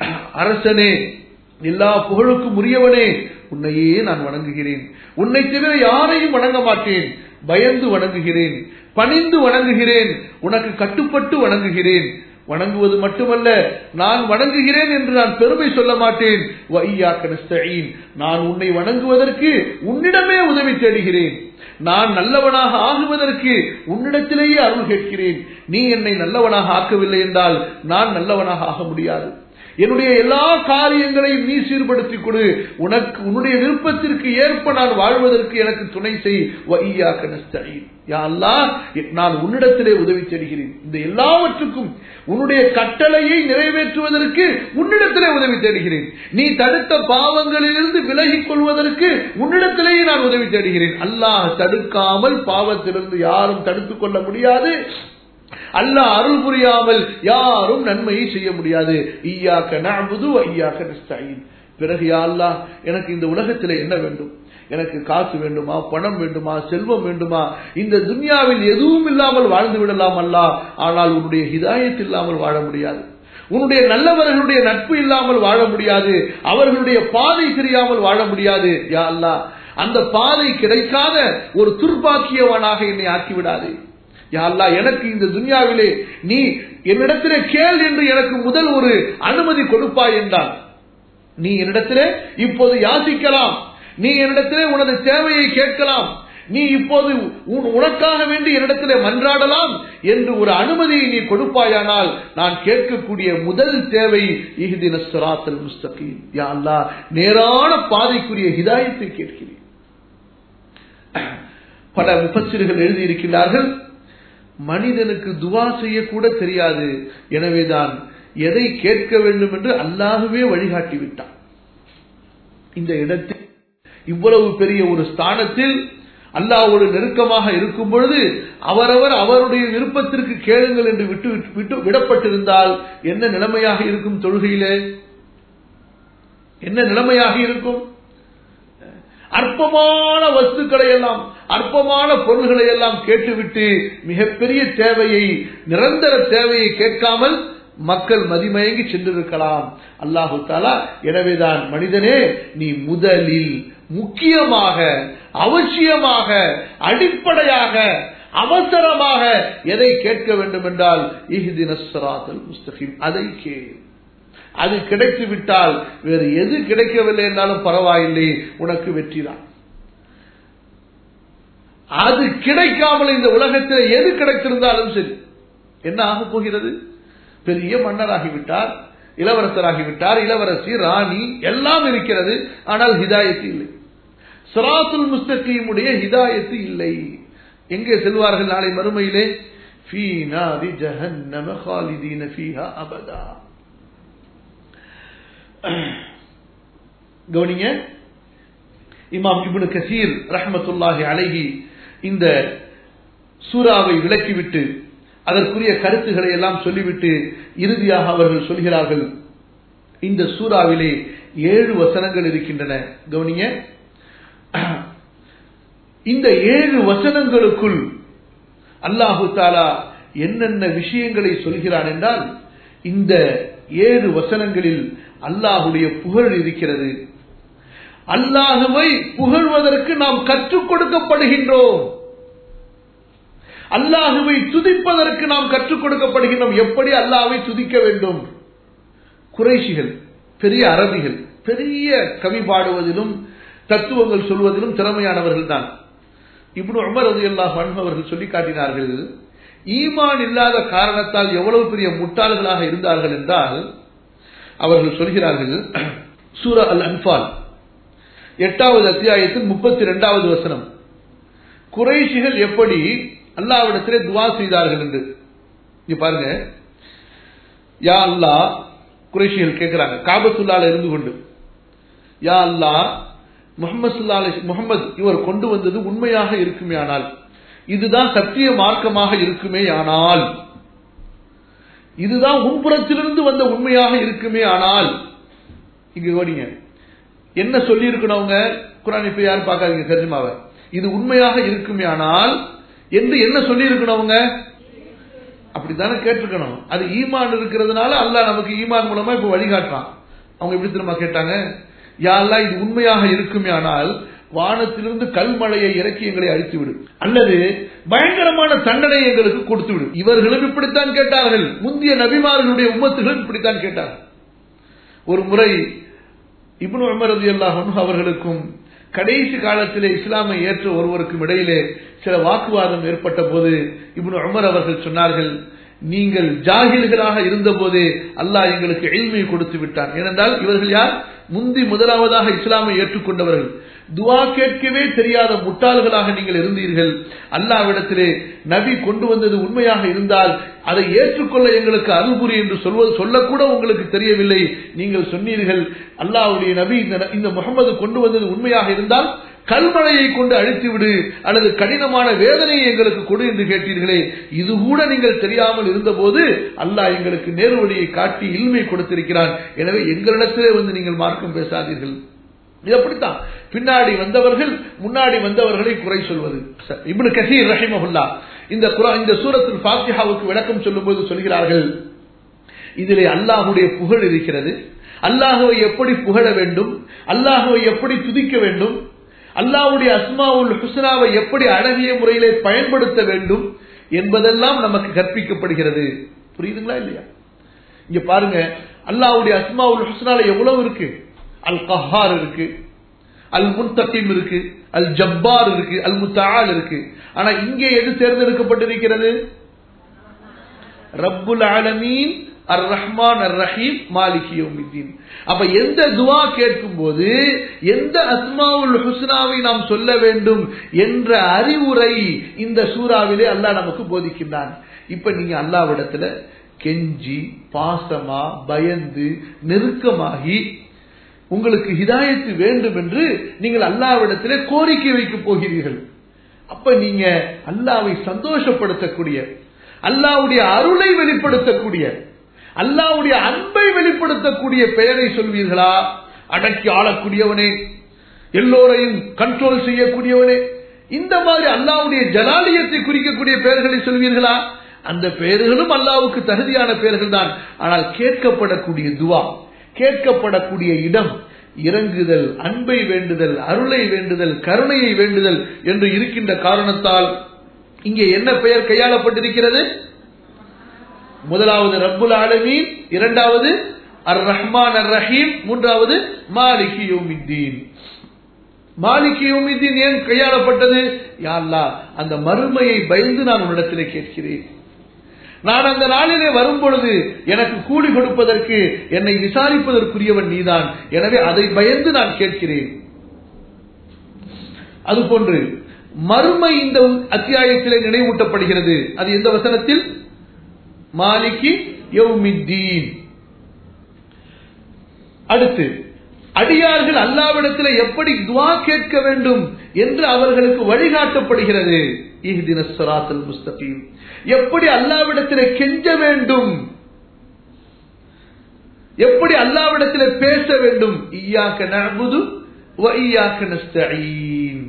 அரசனே எல்லா புகழுக்கும் உரியவனே உன்னையே நான் வணங்குகிறேன் உன்னை தவிர யாரையும் வணங்க மாட்டேன் பயந்து வணங்குகிறேன் பணிந்து வணங்குகிறேன் உனக்கு கட்டுப்பட்டு வணங்குகிறேன் வணங்குவது மட்டுமல்ல நான் வணங்குகிறேன் என்று நான் பெருமை சொல்ல மாட்டேன் வையாக்க நஸ்தஈன் நான் உன்னை வணங்குவதற்கு உன்னிடமே உதவி தேடுகிறேன் நான் நல்லவனாக ஆகுவதற்கு உன்னிடத்திலேயே அருள் கேட்கிறேன் நீ என்னை நல்லவனாக ஆக்கவில்லை என்றால் நான் நல்லவனாக ஆக முடியாது என்னுடைய எல்லா காரியங்களையும் நீ சீர்படுத்திக் கொடு உனக்கு உன்னுடைய விருப்பத்திற்கு ஏற்ப நான் வாழ்வதற்கு எனக்கு துணை செய் வையாக்க நஸ்தஈன் யா அல்லாஹ் நான் உன்னிடத்திலே உதவி தேடுகிறேன் இந்த எல்லாவற்றுக்கும் உன்னுடைய கட்டளையை நிறைவேற்றுவதற்கு உன்னிடத்திலே உதவி தேடுகிறேன் நீ தடுத்த பாவங்களிலிருந்து விலகிக் கொள்வதற்கு உன்னிடத்திலேயே நான் உதவி தேடுகிறேன் அல்லாஹ் தடுக்காமல் பாவத்திலிருந்து யாரும் தடுத்துக் கொள்ள முடியாது அல்லாஹ் அருள் புரியாமல் யாரும் நன்மையை செய்ய முடியாது ஈயாக்க நஅபுது ஐயாக்க நஸ்தஈன் பிறகு யா அல்லாஹ் எனக்கு இந்த உலகத்திலே என்ன வேண்டும் எனக்கு காசு வேண்டுமா பணம் வேண்டுமா செல்வம் வேண்டுமா இந்த துன்யாவில் எதுவும் இல்லாமல் வாழ்ந்து விடலாம் அல்லா ஆனால் உன்னுடைய ஹிதாயத் இல்லாமல் வாழ முடியாது உன்னுடைய நல்லவர்களுடைய நட்பு இல்லாமல் வாழ முடியாது அவர்களுடைய பாதை தெரியாமல் வாழ முடியாது யா அல்லா அந்த பாதை கிடைக்காத ஒரு துர்பாக்கியவனாக என்னை ஆக்கிவிடாதே யா அல்லா எனக்கு இந்த துன்யாவிலே நீ என்னிடத்திலே கேள் என்று எனக்கு முதல் ஒரு அனுமதி கொடுப்பாய் என்றான் நீ என்னிடத்திலே இப்போது யாசிக்கலாம் நீ என்னிடத்திலே உனது தேவையை கேட்கலாம் நீ இப்போது உனக்காக வேண்டி என்னிடத்திலே மன்றாடலாம் என்று ஒரு அனுமதியை நீ கொடுப்பாயானால் நான் கேட்கக்கூடிய முதல் தேவை இஹ்தின சிராத்தல் முஸ்தகீம் யா அல்லாஹ் நேரான பாதைக்குரிய ஹிதாயத்தை கேட்கிறேன் பல முப்பசிறுகள் எழுதியிருக்கிறார்கள் மனிதனுக்கு துவா செய்யக்கூட தெரியாது எனவேதான் எதை கேட்க வேண்டும் என்று அல்லாகவே வழிகாட்டி விட்டான் இந்த இடத்தில் இவ்வளவு பெரிய ஒரு ஸ்தானத்தில் அல்லாவோடு நெருக்கமாக இருக்கும் பொழுது அவரவர் அவருடைய விருப்பத்திற்கு கேளுங்கள் என்று விட்டு விட்டு விடப்பட்டிருந்தால் என்ன நிலைமையாக இருக்கும் தொழுகையிலே என்ன நிலைமையாக இருக்கும் அற்பமான வஸ்துக்களை எல்லாம் அற்பமான பொருள்களை எல்லாம் கேட்டுவிட்டு மிகப்பெரிய தேவையை நிரந்தர தேவையை கேட்காமல் மக்கள் மதிமயங்கி சென்றிருக்கலாம் அல்லாஹு தாலா எனவேதான் மனிதனே நீ முதலில் முக்கியமாக அவசியமாக அடிப்படையாக அவசரமாக எதை கேட்க வேண்டும் என்றால் இஹ்தினஸ்ராத்தல் முஸ்தகிம் அதை கேள் அது கிடைத்து விட்டால் வேறு எது கிடைக்கவில்லை என்றாலும் பரவாயில்லை உனக்கு வெற்றிதான் அது கிடைக்காமல் இந்த உலகத்தில் எது கிடைத்திருந்தாலும் சரி என்ன ஆக போகிறது பெரிய மன்னராகிவிட்டார் இளவரசராகிவிட்டார் இளவரசி ராணி எல்லாம் இருக்கிறது ஆனால் ஹிதாயத்து இல்லை சிராத்துல் முஸ்தகீமுடைய ஹிதாயத்து இல்லை எங்கே செல்வார்கள் நாளை மறுமையிலே ஃபீ நாரி ஜஹன்னம ஹாலிதீன ஃபீஹா அபதா கவனிங்க இமாம் இப்னு கசீர் ரஹமத்துல்லாஹி அலைஹி இந்த சூறாவை விளக்கிவிட்டு அதற்குரிய கருத்துக்களை எல்லாம் சொல்லிவிட்டு இறுதியாக அவர்கள் சொல்கிறார்கள் இந்த சூறாவிலே ஏழு வசனங்கள் இருக்கின்றன கவனிங்க இந்த ஏழு வசனங்களுக்குள் அல்லாஹு தாலா என்னென்ன விஷயங்களை சொல்கிறான் என்றால் இந்த ஏழு வசனங்களில் அல்லாஹுடைய புகழ் இருக்கிறது அல்லாஹுவை புகழ்வதற்கு நாம் கற்றுக் கொடுக்கப்படுகின்றோம் அல்லாஹுவை துதிப்பதற்கு நாம் கற்றுக் கொடுக்கப்படுகின்றோம் எப்படி அல்லாஹுவை துதிக்க வேண்டும் குறைஷிகள் பெரிய அரபிகள் பெரிய கவி பாடுவதிலும் தத்துவங்கள் சொல்வதிலும் திறமையானவர்கள் தான் இப்னு உமர் அது அல்லாஹ் அவர்கள் சொல்லி காட்டினார்கள் ஈமான் இல்லாத காரணத்தால் எவ்வளவு பெரிய முட்டாள்களாக இருந்தார்கள் என்றால் அவர்கள் சொல்கிறார்கள் சூரா அல் அன்பால் எட்டாவது அத்தியாயத்தில் முப்பத்தி இரண்டாவது வசனம் குறைஷிகள் எப்படி அல்லாவிடத்திலே துவா செய்தார்கள் என்று இங்க பாருங்க யா அல்லா குறைஷிகள் கேட்கிறாங்க காபத்துல்லால இருந்து கொண்டு யா அல்லா முகமது சுல்லா முகமது இவர் கொண்டு வந்தது உண்மையாக இருக்குமே ஆனால் இதுதான் சத்திய மார்க்கமாக இருக்குமே ஆனால் இதுதான் உன்புறத்திலிருந்து வந்த உண்மையாக இருக்குமே ஆனால் இங்க கோடிங்க என்ன சொல்லி இருக்கணும் அவங்க குரான் இப்ப யாரும் பார்க்காதீங்க தர்ஜமாவை இது உண்மையாக இருக்குமே ஆனால் என்று என்ன சொல்லி இருக்கணும் அவங்க அப்படித்தானே கேட்டிருக்கணும் அது ஈமான் இருக்கிறதுனால அல்லாஹ் நமக்கு ஈமான் மூலமா இப்ப வழிகாட்டுறான் அவங்க எப்படி திரும்ப கேட்டாங்க யாரெல்லாம் இது உண்மையாக இருக்குமே ஆனால் வானத்திலிருந்து கல்மழையை இறக்கி எங்களை அழித்து விடு அல்லது பயங்கரமான தண்டனை எங்களுக்கு கொடுத்து விடு இவர்களும் இப்படித்தான் கேட்டார்கள் முந்தைய நபிமார்களுடைய உம்மத்துகளும் இப்படித்தான் கேட்டார்கள் ஒரு முறை இப்னு உமர் ரதி அல்லாஹ் அவர்களுக்கும் கடைசி காலத்திலே இஸ்லாமை ஏற்ற ஒருவருக்கும் இடையிலே சில வாக்குவாதம் ஏற்பட்ட போது இப்னு உமர் அவர்கள் சொன்னார்கள் நீங்கள் ஜாகில்களாக இருந்த போதே அல்லாஹ் எங்களுக்கு எளிமை கொடுத்து விட்டான் ஏனென்றால் இவர்கள் யார் முந்தி முதலாவதாக இஸ்லாமை ஏற்றுக்கொண்டவர்கள் துவா கேட்கவே தெரியாத முட்டாள்களாக நீங்கள் இருந்தீர்கள் அல்லாவிடத்திலே நபி கொண்டு வந்தது உண்மையாக இருந்தால் அதை ஏற்றுக்கொள்ள எங்களுக்கு அருள்புரி என்று சொல்வது சொல்லக்கூட உங்களுக்கு தெரியவில்லை நீங்கள் சொன்னீர்கள் அல்லாவுடைய நபி இந்த முகமது கொண்டு வந்தது உண்மையாக இருந்தால் கல்மழையை கொண்டு அழித்து விடு அல்லது கடினமான வேதனையை எங்களுக்கு கொடு என்று கேட்டீர்களே இது கூட நீங்கள் தெரியாமல் இருந்தபோது அல்லாஹ் எங்களுக்கு நேர்வழியை காட்டி இல்மை கொடுத்திருக்கிறான் எனவே எங்களிடத்திலே வந்து நீங்கள் மார்க்கம் பேசாதீர்கள் இது அப்படித்தான் பின்னாடி வந்தவர்கள் முன்னாடி வந்தவர்களை குறை சொல்வது இப்னு கசீர் ரஹிமஹுல்லா இந்த இந்த சூரத்தில் பாத்தியாவுக்கு விளக்கம் சொல்லும் போது சொல்கிறார்கள் இதிலே அல்லாஹுடைய புகழ் இருக்கிறது அல்லாஹுவை எப்படி புகழ வேண்டும் அல்லாஹுவை எப்படி துதிக்க வேண்டும் அல்லாஹுடைய அஸ்மாவுல் ஹுஸ்னாவை எப்படி அழகிய முறையிலே பயன்படுத்த வேண்டும் என்பதெல்லாம் நமக்கு கற்பிக்கப்படுகிறது புரியுதுங்களா இல்லையா இங்க பாருங்க அல்லாஹுடைய அஸ்மாவுல் ஹுஸ்னால எவ்வளவு இருக்கு அல் கஹார் இருக்கு அல் முன்தகிம் இருக்கு அல் ஜப்பார் இருக்கு அல் முத்தால் இருக்கு ஆனா இங்கே எது தேர்ந்தெடுக்கப்பட்டிருக்கிறது ரப்புல் ஆலமீன் அர் ரஹ்மான் அர் ரஹீம் மாலிக் யௌமித்தீன் அப்ப எந்த துவா கேட்கும் போது எந்த அஸ்மாவுல் ஹுஸ்னாவை நாம் சொல்ல வேண்டும் என்ற அறிவுரை இந்த சூறாவிலே அல்லாஹ் நமக்கு போதிக்கின்றான் இப்ப நீங்க அல்லாவிடத்துல கெஞ்சி பாசமா பயந்து நெருக்கமாகி உங்களுக்கு ஹிதாயத்து வேண்டும் என்று நீங்கள் அல்லாவிடத்திலே கோரிக்கை வைக்கப் போகிறீர்கள் அப்ப நீங்க அல்லாவை சந்தோஷப்படுத்தக்கூடிய அல்லாவுடைய அருளை வெளிப்படுத்தக்கூடிய அல்லாவுடைய அன்பை வெளிப்படுத்தக்கூடிய பெயரை சொல்வீர்களா அடக்கி ஆளக்கூடியவனே எல்லோரையும் கண்ட்ரோல் செய்யக்கூடியவனே இந்த மாதிரி அல்லாவுடைய ஜலாலியத்தை குறிக்கக்கூடிய பெயர்களை சொல்வீர்களா அந்த பெயர்களும் அல்லாவுக்கு தகுதியான பெயர்கள் தான் ஆனால் கேட்கப்படக்கூடிய துவா கேட்கப்படக்கூடிய இடம் இறங்குதல் அன்பை வேண்டுதல் அருளை வேண்டுதல் கருணையை வேண்டுதல் என்று இருக்கின்ற காரணத்தால் இங்கே என்ன பெயர் கையாளப்பட்டிருக்கிறது முதலாவது ரப்புல் ஆலமீன் இரண்டாவது அர் ரஹ்மான் அர் ரஹீம் மூன்றாவது மாலிகி யோமித்தீன் மாலிகி யோமித்தீன் ஏன் கையாளப்பட்டது யாழ்லா அந்த மறுமையை பயந்து நான் உன்னிடத்திலே கேட்கிறேன் நான் அந்த நாளிலே வரும் பொழுது எனக்கு கூலி கொடுப்பதற்கு என்னை விசாரிப்பதற்குரியவன் நீதான் எனவே அதை பயந்து நான் கேட்கிறேன் அதுபோன்று மறுமை இந்த அத்தியாயத்திலே நினைவூட்டப்படுகிறது அது எந்த வசனத்தில் மாலிகி யௌமித்தீன் அடுத்து அடியார்கள் அல்லாவிடத்தில் எப்படி துவா கேட்க வேண்டும் என்று அவர்களுக்கு வழிகாட்டப்படுகிறது இஹ்தின ஸிராத்தல் முஸ்தகீம் எப்படி அல்லாவிடத்தில் கெஞ்ச வேண்டும் எப்படி அல்லாவிடத்தில் பேச வேண்டும் ஈயாக்க நஅபுது வ ஈயாக்க நஸ்தஈன்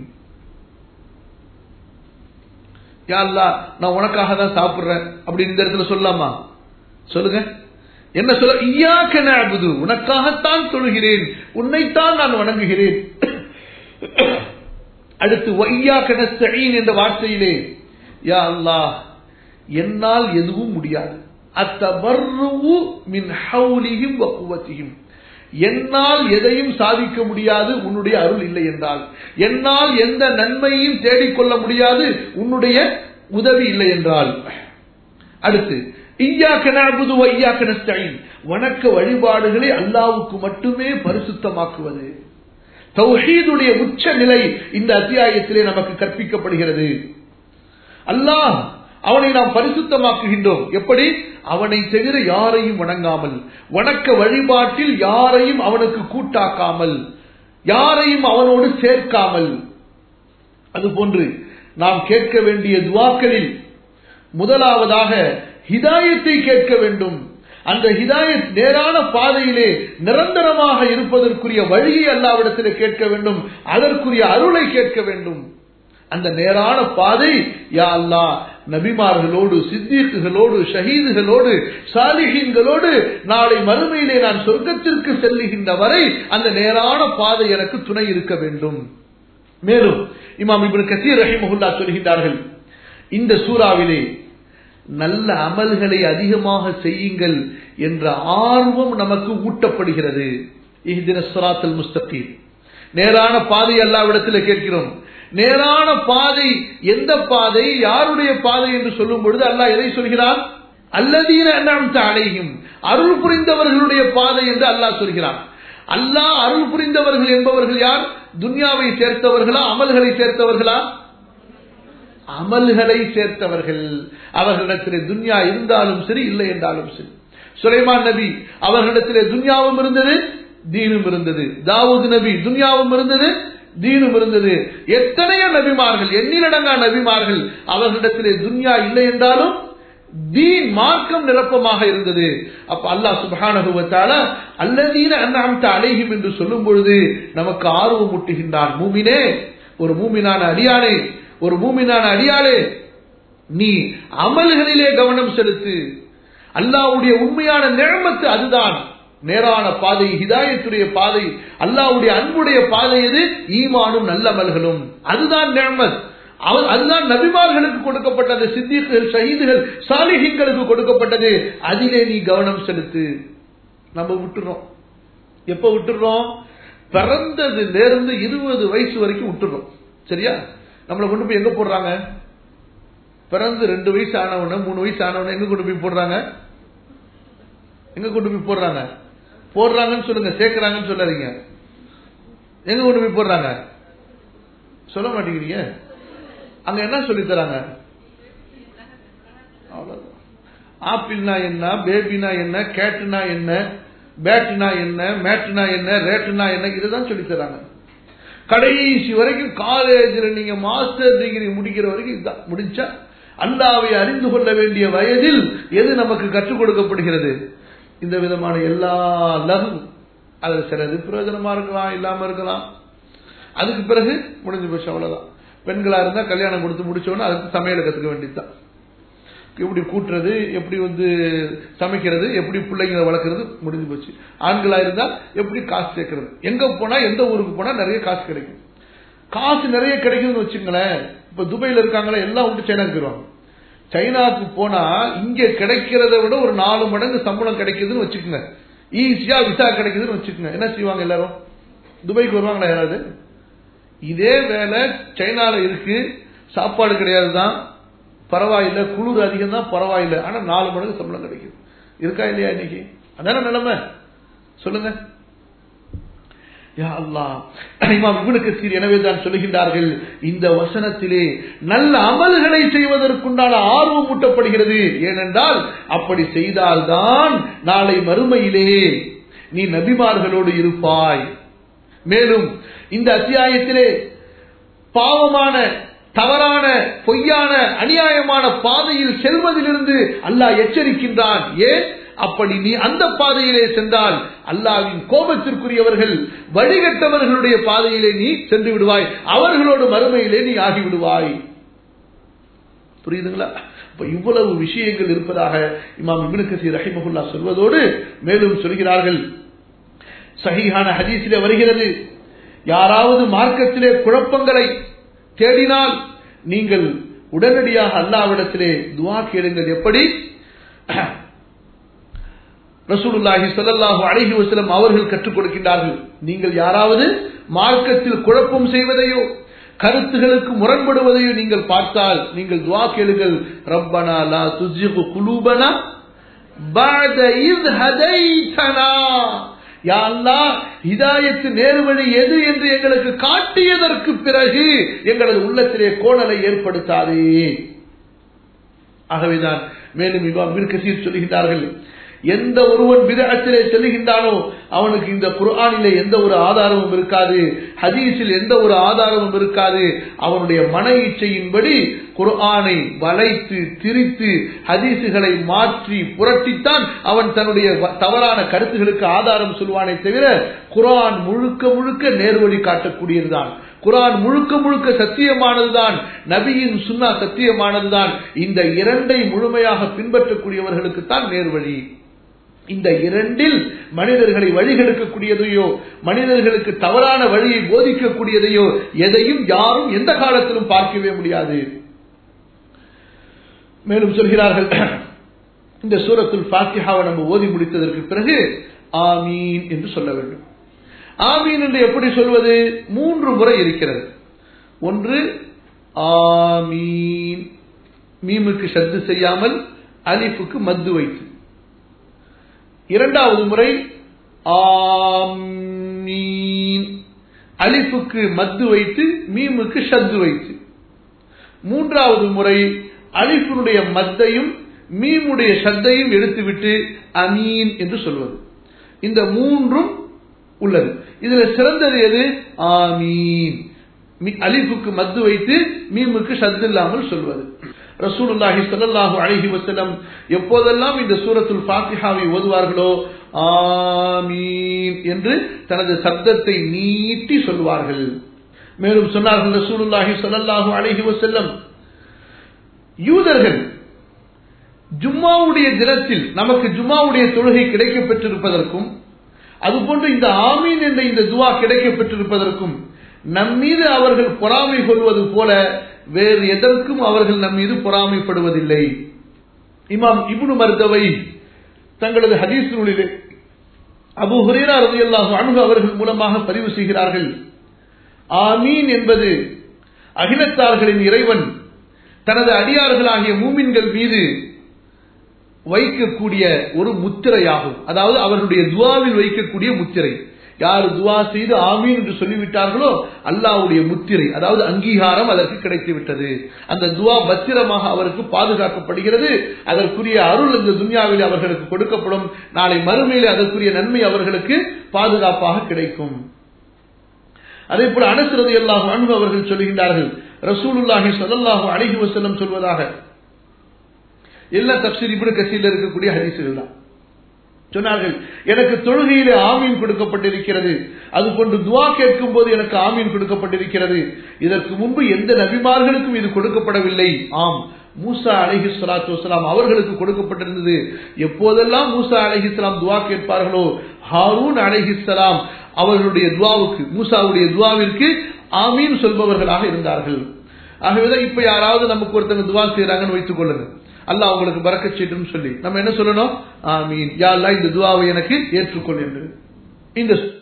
யா அல்லாஹ் நான் உனக்காக தான் சாப்பிடுறேன் அப்படி இந்த இடத்துல சொல்லலாமா சொல்லுங்க என்ன சொல்ல ஈயாக்க நஅபுது உனக்காகத்தான் சொல்கிறேன் உன்னைத்தான் நான் வணங்குகிறேன் அடுத்து ஒய்யாக்க நஸ்தஈன் என்ற வார்த்தையிலே யா அல்லாஹ் என்னால் எதுவும் முடியாது அத்தபர்ரு மின் ஹவுலிஹிம் வ குவத்திஹிம் என்னால் எதையும் சாதிக்க முடியாது உன்னுடைய அருள் இல்லை என்றால் என்னால் எந்த நன்மையும் தேடிக்கொள்ள முடியாது உன்னுடைய உதவி இல்லை என்றால் அடுத்து இய்யாக்க நஅபுது வ இய்யாக்க நஸ்தஈன் வணக்க வழிபாடுகளை அல்லாஹ்வுக்கு மட்டுமே பரிசுத்தமாக்குவது தௌஹீதுடைய உச்ச நிலை இந்த அத்தியாயத்திலே நமக்கு கற்பிக்கப்படுகிறது அல்லாஹ் அவனை நாம் பரிசுத்தமாக்குகின்றோம் எப்படி அவனை தவிர யாரையும் வணங்காமல் வணக்க வழிபாட்டில் யாரையும் அவனுக்கு கூட்டாக்காமல் யாரையும் அவனோடு சேர்க்காமல் அதுபோன்று நாம் கேட்க வேண்டிய துவாக்களில் முதலாவதாக ஹிதாயத்தை கேட்க வேண்டும் அந்த ஹிதாயத் நேரான பாதையிலே நிரந்தரமாக இருப்பதற்குரிய வழியை அல்லாவிடத்தில் கேட்க வேண்டும் அதற்குரிய அருளை கேட்க வேண்டும் அந்த நேரான பாதை யா அல்லா நபிமார்களோடு சித்தீக்குகளோடு ஷஹீதுகளோடு சாலிஹீன்களோடு நாளை மறுமையிலே நான் சொர்க்கத்திற்கு செல்லுகின்ற வரை அந்த நேரான பாதை எனக்கு துணை இருக்க வேண்டும் மேலும் இமாம் இபின் கசீர் ரஹிமஹுல்லா சொல்கின்றார்கள் இந்த சூறாவிலே நல்ல அமல்களை அதிகமாக செய்யுங்கள் என்ற ஆர்வம் நமக்கு ஊட்டப்படுகிறது இஹ்தின ஸிராத்தல் முஸ்தகீம் நேரான பாதை அல்லாவிடத்தில் கேட்கிறோம் நேரான பாதை எந்த பாதை யாருடைய பாதை என்று சொல்லும் பொழுது அல்லாஹ் எதை சொல்கிறான் அல்லதீன அன்அம்த அலைஹிம் அருள் புரிந்தவர்களுடைய பாதை என்று அல்லாஹ் சொல்கிறான் அல்லாஹ் அருள் புரிந்தவர்கள் என்பவர்கள் யார் துன்யாவை சேர்த்தவர்களா அமல்களை சேர்த்தவர்களா அமல்களை சேர்த்தவர்கள் அவர்களிடத்திலே துன்யா இருந்தாலும் சரி இல்லை என்றாலும் சரி சுலைமான் நபி அவர்களிடத்திலே துன்யாவும் இருந்தது தீனும் இருந்தது தாவூத் நபி துன்யாவும் இருந்தது தீனும் இருந்தது எத்தனையோ நபிமார்கள் எண்ணிலடங்கா நபிமார்கள் அவர்களிடத்திலே துன்யா இல்லை என்றாலும் தீன் மார்க்கம் நிரப்பமாக இருந்தது அப்ப அல்லாஹ் சுபானுவத்தால அல்லதீன அண்ணாம்த அலைஹிம் என்று சொல்லும் பொழுது நமக்கு ஆர்வம் முட்டுகின்றான் மூமினே ஒரு மூமினான அடியானே ஒரு மூமினான அடியாளே நீ அமல்களிலே கவனம் செலுத்து அல்லாவுடைய உண்மையான நிழமத்து அதுதான் நேரான பாதை ஹிதாயத்துடைய பாதை அல்லாவுடைய அன்புடைய பாதை எது ஈமானும் நல்ல அமல்களும் அதுதான் நிழமத் அதுதான் நபிமார்களுக்கு கொடுக்கப்பட்டது சித்திகள் ஷஹீதுகள் சாலிஹிங்களுக்கு கொடுக்கப்பட்டது அதிலே நீ கவனம் செலுத்து நம்ம விட்டுறோம் எப்ப விட்டுறோம் பிறந்ததுல இருந்து இருபது வயசு வரைக்கும் விட்டுறோம் சரியா நம்மளை கொண்டு போய் எங்க போடுறாங்க பிறந்து ரெண்டு வயசு ஆனவன மூணு வயசு ஆனவன எங்க கொண்டு போய் போடுறாங்க எங்க கொண்டு போய் போடுறாங்க போடுறாங்கன்னு சொல்லுங்க சேர்க்கிறாங்கன்னு சொல்லாதீங்க எங்க கொண்டு போய் போடுறாங்க சொல்ல மாட்டேங்கிறீங்க அங்க என்ன சொல்லி தராங்க அவ்வளவுதான் ஆப்பிள்னா என்ன பேபினா என்ன கேட்டுனா என்ன பேட்டுனா என்ன மேட்டுனா என்ன ரேட்டுனா என்ன இதுதான் சொல்லி தராங்க கடைசி வரைக்கும் காலேஜில் நீங்க மாஸ்டர் டிகிரி முடிக்கிற வரைக்கும் இதுதான் முடிச்சா அல்லாவை அறிந்து கொள்ள வேண்டிய வயதில் எது நமக்கு கற்றுக் கொடுக்கப்படுகிறது இந்த விதமான எல்லா லகு அது சிலது பிரயோஜனமா இருக்கலாம் இல்லாம இருக்கலாம் அதுக்கு பிறகு முடிஞ்சு போச்சு அவ்வளவுதான் பெண்களா இருந்தா கல்யாணம் கொடுத்து முடிச்சோன்னா அதுக்கு சமையலை கத்துக்க வேண்டியதுதான் எப்படி கூட்டுறது எப்படி வந்து சமைக்கிறது எப்படி பிள்ளைங்களை வளர்க்கறது முடிஞ்சு போச்சு ஆண்களா இருந்தா எப்படி காசு சேர்க்கறது எங்க போனா எந்த ஊருக்கு போனா நிறைய காசு கிடைக்கும் காசு நிறைய கிடைக்குதுன்னு வச்சுங்களேன் இப்ப துபாயில இருக்காங்களே எல்லாம் விட்டு சைனாக்கு போயிருவாங்க சைனாக்கு போனா இங்க கிடைக்கிறத விட ஒரு நாலு மடங்கு சம்பளம் கிடைக்குதுன்னு வச்சுக்கோங்க ஈஸியா விசா கிடைக்குதுன்னு வச்சுக்கோங்க என்ன செய்வாங்க எல்லாரும் துபாய்க்கு வருவாங்களா யாராவது இதே வேலை சைனால இருக்கு சாப்பாடு கிடையாது தான் பரவாயில்ல குளிர் அதிகம் தான் பரவாயில்ல ஆனா நாலு மடங்கு சம்பளம் கிடைக்குது இருக்கா இல்லையா இன்னைக்கு அதான நிலைமை சொல்லுங்க எனவே தான் சொல்லுகின்றார்கள் இந்த வசனத்திலே நல்ல அமல்களை செய்வதற்குண்டான ஆர்வம் ஊட்டப்படுகிறது ஏனென்றால் அப்படி செய்தால்தான் நாளை மறுமையிலே நீ நபிமார்களோடு இருப்பாய் மேலும் இந்த அத்தியாயத்திலே பாவமான தவறான பொய்யான அநியாயமான பாதையில் செல்வதிலிருந்து அல்லாஹ் எச்சரிக்கின்றான் ஏன் அப்படி நீ அந்த பாதையிலே சென்றால் அல்லாவின் கோபத்திற்குரியவர்கள் வழிகட்டவர்களுடைய பாதையிலே நீ சென்று விடுவாய் அவர்களோடு மறுமையிலே நீ ஆகிவிடுவாய் புரியுதுங்களா இப்ப இவ்வளவு விஷயங்கள் இருப்பதாக இமாம் இபின் கசீர் ரஹிமகுல்லா சொல்வதோடு மேலும் சொல்கிறார்கள் சஹீஹான ஹதீஸிலே வருகிறது யாராவது மார்க்கத்திலே குழப்பங்களை தேடினால் நீங்கள் உடனடியாக அல்லாவிடத்திலே துவா கேளுங்கள் எப்படி ரசூலுல்லாஹி ஸல்லல்லாஹு அலைஹி வஸல்லம் அவர்கள் கற்றுக் கொடுக்கின்றார்கள் நீங்கள் யாராவது மார்க்கத்தில் குழப்பம் செய்வதையோ கருத்துகளுக்கு முரண்படுவதையோ நீங்கள் பார்த்தால் நீங்கள் துவா கேளுங்கள் ரப்பனா லா துஜிகு குலூபனா பஅத இஸ் ஹதைதனா யா அல்லாஹ் ஹிதாயத்து நேர்வழி எது என்று எங்களுக்கு காட்டியதற்கு பிறகு எங்களது உள்ளத்திலே கோணலை ஏற்படுத்தாதே ஆகவேதான் மேலும் இமாம் கசீர் சொல்லுகிறார்கள் எந்த ஒருவன் விதத்திலே செல்லுகின்றானோ அவனுக்கு இந்த குர்ஆனிலே எந்த ஒரு ஆதாரமும் இருக்காது ஹதீஸில் எந்த ஒரு ஆதாரமும் இருக்காது அவனுடைய மன இச்சையின்படி குர்ஆனை வளைத்து திரித்து ஹதீசுகளை மாற்றி புரட்டித்தான் அவன் தன்னுடைய தவறான கருத்துகளுக்கு ஆதாரம் சொல்வானே தவிர குர்ஆன் முழுக்க முழுக்க நேர்வழி காட்டக்கூடியதுதான் குரான் முழுக்க முழுக்க சத்தியமானதுதான் நபியின் சுன்னா சத்தியமானதுதான் இந்த இரண்டை முழுமையாக பின்பற்றக்கூடியவர்களுக்கு தான் நேர்வழி இந்த இரண்டில் மனிதர்களை வழிகெடுக்கக்கூடியதையோ மனிதர்களுக்கு தவறான வழியை போதிக்கக்கூடியதையோ எதையும் யாரும் எந்த காலத்திலும் பார்க்கவே முடியாது மேலும் சொல்கிறார்கள் இந்த சூரத்துல் பாத்தியாவை நம்ம ஓதி முடித்ததற்கு பிறகு ஆமீன் என்று சொல்ல வேண்டும் ஆமீன் என்று எப்படி சொல்வது மூன்று முறை இருக்கிறது ஒன்று ஆமீன் மீமுக்கு சத்து செய்யாமல் அலிஃபுக்கு மத்து வைத்து இரண்டாவது முறை ஆமீன் அலிஃபுக்கு மத்து வைத்து மீமுக்கு ஷத்து வைத்து மூன்றாவது முறை அலிஃபுடைய மத்தையும் மீமுடைய ஷத்தையும் எடுத்துவிட்டு அமீன் என்று சொல்வது இந்த மூன்றும் உள்ளது இதுல சிறந்தது எது ஆமீன் அலிஃபுக்கு மத்து வைத்து மீமுக்கு ஷத்து இல்லாமல் சொல்வது ரசூலுல்லாஹி ஸல்லல்லாஹு அலைஹி வஸல்லம் எப்போதெல்லாம் இந்த சூரத்துல் ஃபாத்திஹாவை ஓதுவார்களோ ஆமீன் என்று தனது சப்தத்தை நீட்டி சொல்வார்கள் மேலும் சொன்னார்கள் ரசூலுல்லாஹி ஸல்லல்லாஹு அலைஹி வஸல்லம் யூதர்கள் ஜும்மாவுடைய தினத்தில் நமக்கு ஜும்மாவுடைய தொழுகை கிடைக்கப் பெற்றிருப்பதற்கும் அதுபோன்று இந்த ஆமீன் என்ற இந்த துவா கிடைக்கப் பெற்றிருப்பதற்கும் நம்மீது அவர்கள் பொறாமை கொள்வது போல வேறு எதற்கும் அவர்கள் நம் மீது பொறாமைப்படுவதில்லை இமாம் இபுனு மருதவை தங்களது ஹதீஸ் நூலிலே அபு ஹுரேரா ரதியல்லாஹு அணுகு அவர்கள் மூலமாக பதிவு செய்கிறார்கள் ஆமீன் என்பது அகிலத்தார்களின் இறைவன் தனது அடியார்களாகிய மூமின்கள் மீது வைக்கக்கூடிய ஒரு முத்திரையாகும் அதாவது அவர்களுடைய துவாவில் வைக்கக்கூடிய முத்திரை யார் துவா செய்து ஆமீன் என்று சொல்லிவிட்டார்களோ அல்லாஹ்வுடைய முத்திரை அதாவது அங்கீகாரம் அதற்கு கிடைத்து விட்டது அந்த துவா பத்திரமாக அவருக்கு பாதுகாக்கப்படுகிறது அதற்குரிய அருள் இந்த துன்யாவில் அவர்களுக்கு கொடுக்கப்படும் நாளை மறுமையில் அதற்குரிய நன்மை அவர்களுக்கு பாதுகாப்பாக கிடைக்கும் அதே போல அனசுரது அல்லாஹ் அன்பு அவர்கள் சொல்லுகின்றார்கள் ரசூலுல்லாஹி ஸல்லல்லாஹு அலைஹி வஸல்லம் சொல்வதாக எல்லா தப்சீர் இப்னு கசீர்ல இருக்கக்கூடிய ஹதீசுகள் தான் சொன்னார்கள் எனக்கு தொழுகையிலே ஆமீன் கொடுக்கப்பட்டிருக்கிறது அதுபோன்று துவா கேட்கும் போது எனக்கு ஆமீன் கொடுக்கப்பட்டிருக்கிறது இதற்கு முன்பு எந்த நபிமார்களுக்கும் இது கொடுக்கப்படவில்லை ஆம் மூசா அலஹி சலாத்து வலாம் அவர்களுக்கு கொடுக்கப்பட்டிருந்தது எப்போதெல்லாம் மூசா அலஹிஸ்லாம் துவா கேட்பார்களோ ஹாரூன் அலஹிஸ்லாம் அவர்களுடைய துவாவுக்கு மூசாவுடைய துவாவிற்கு ஆமீன் சொல்பவர்களாக இருந்தார்கள் ஆகவேதான் இப்ப யாராவது நமக்கு ஒருத்தங்க துவா செய்யறாங்கன்னு வைத்துக் கொள்ளுங்க அல்லாஹ் உங்களுக்கு பறக்க செய்யட்டும் சொல்லி நம்ம என்ன சொல்லணும் ஆமீன் யா அல்லாஹ் இந்த துவாவை எனக்கு ஏற்றுக்கொள் என்று இந்த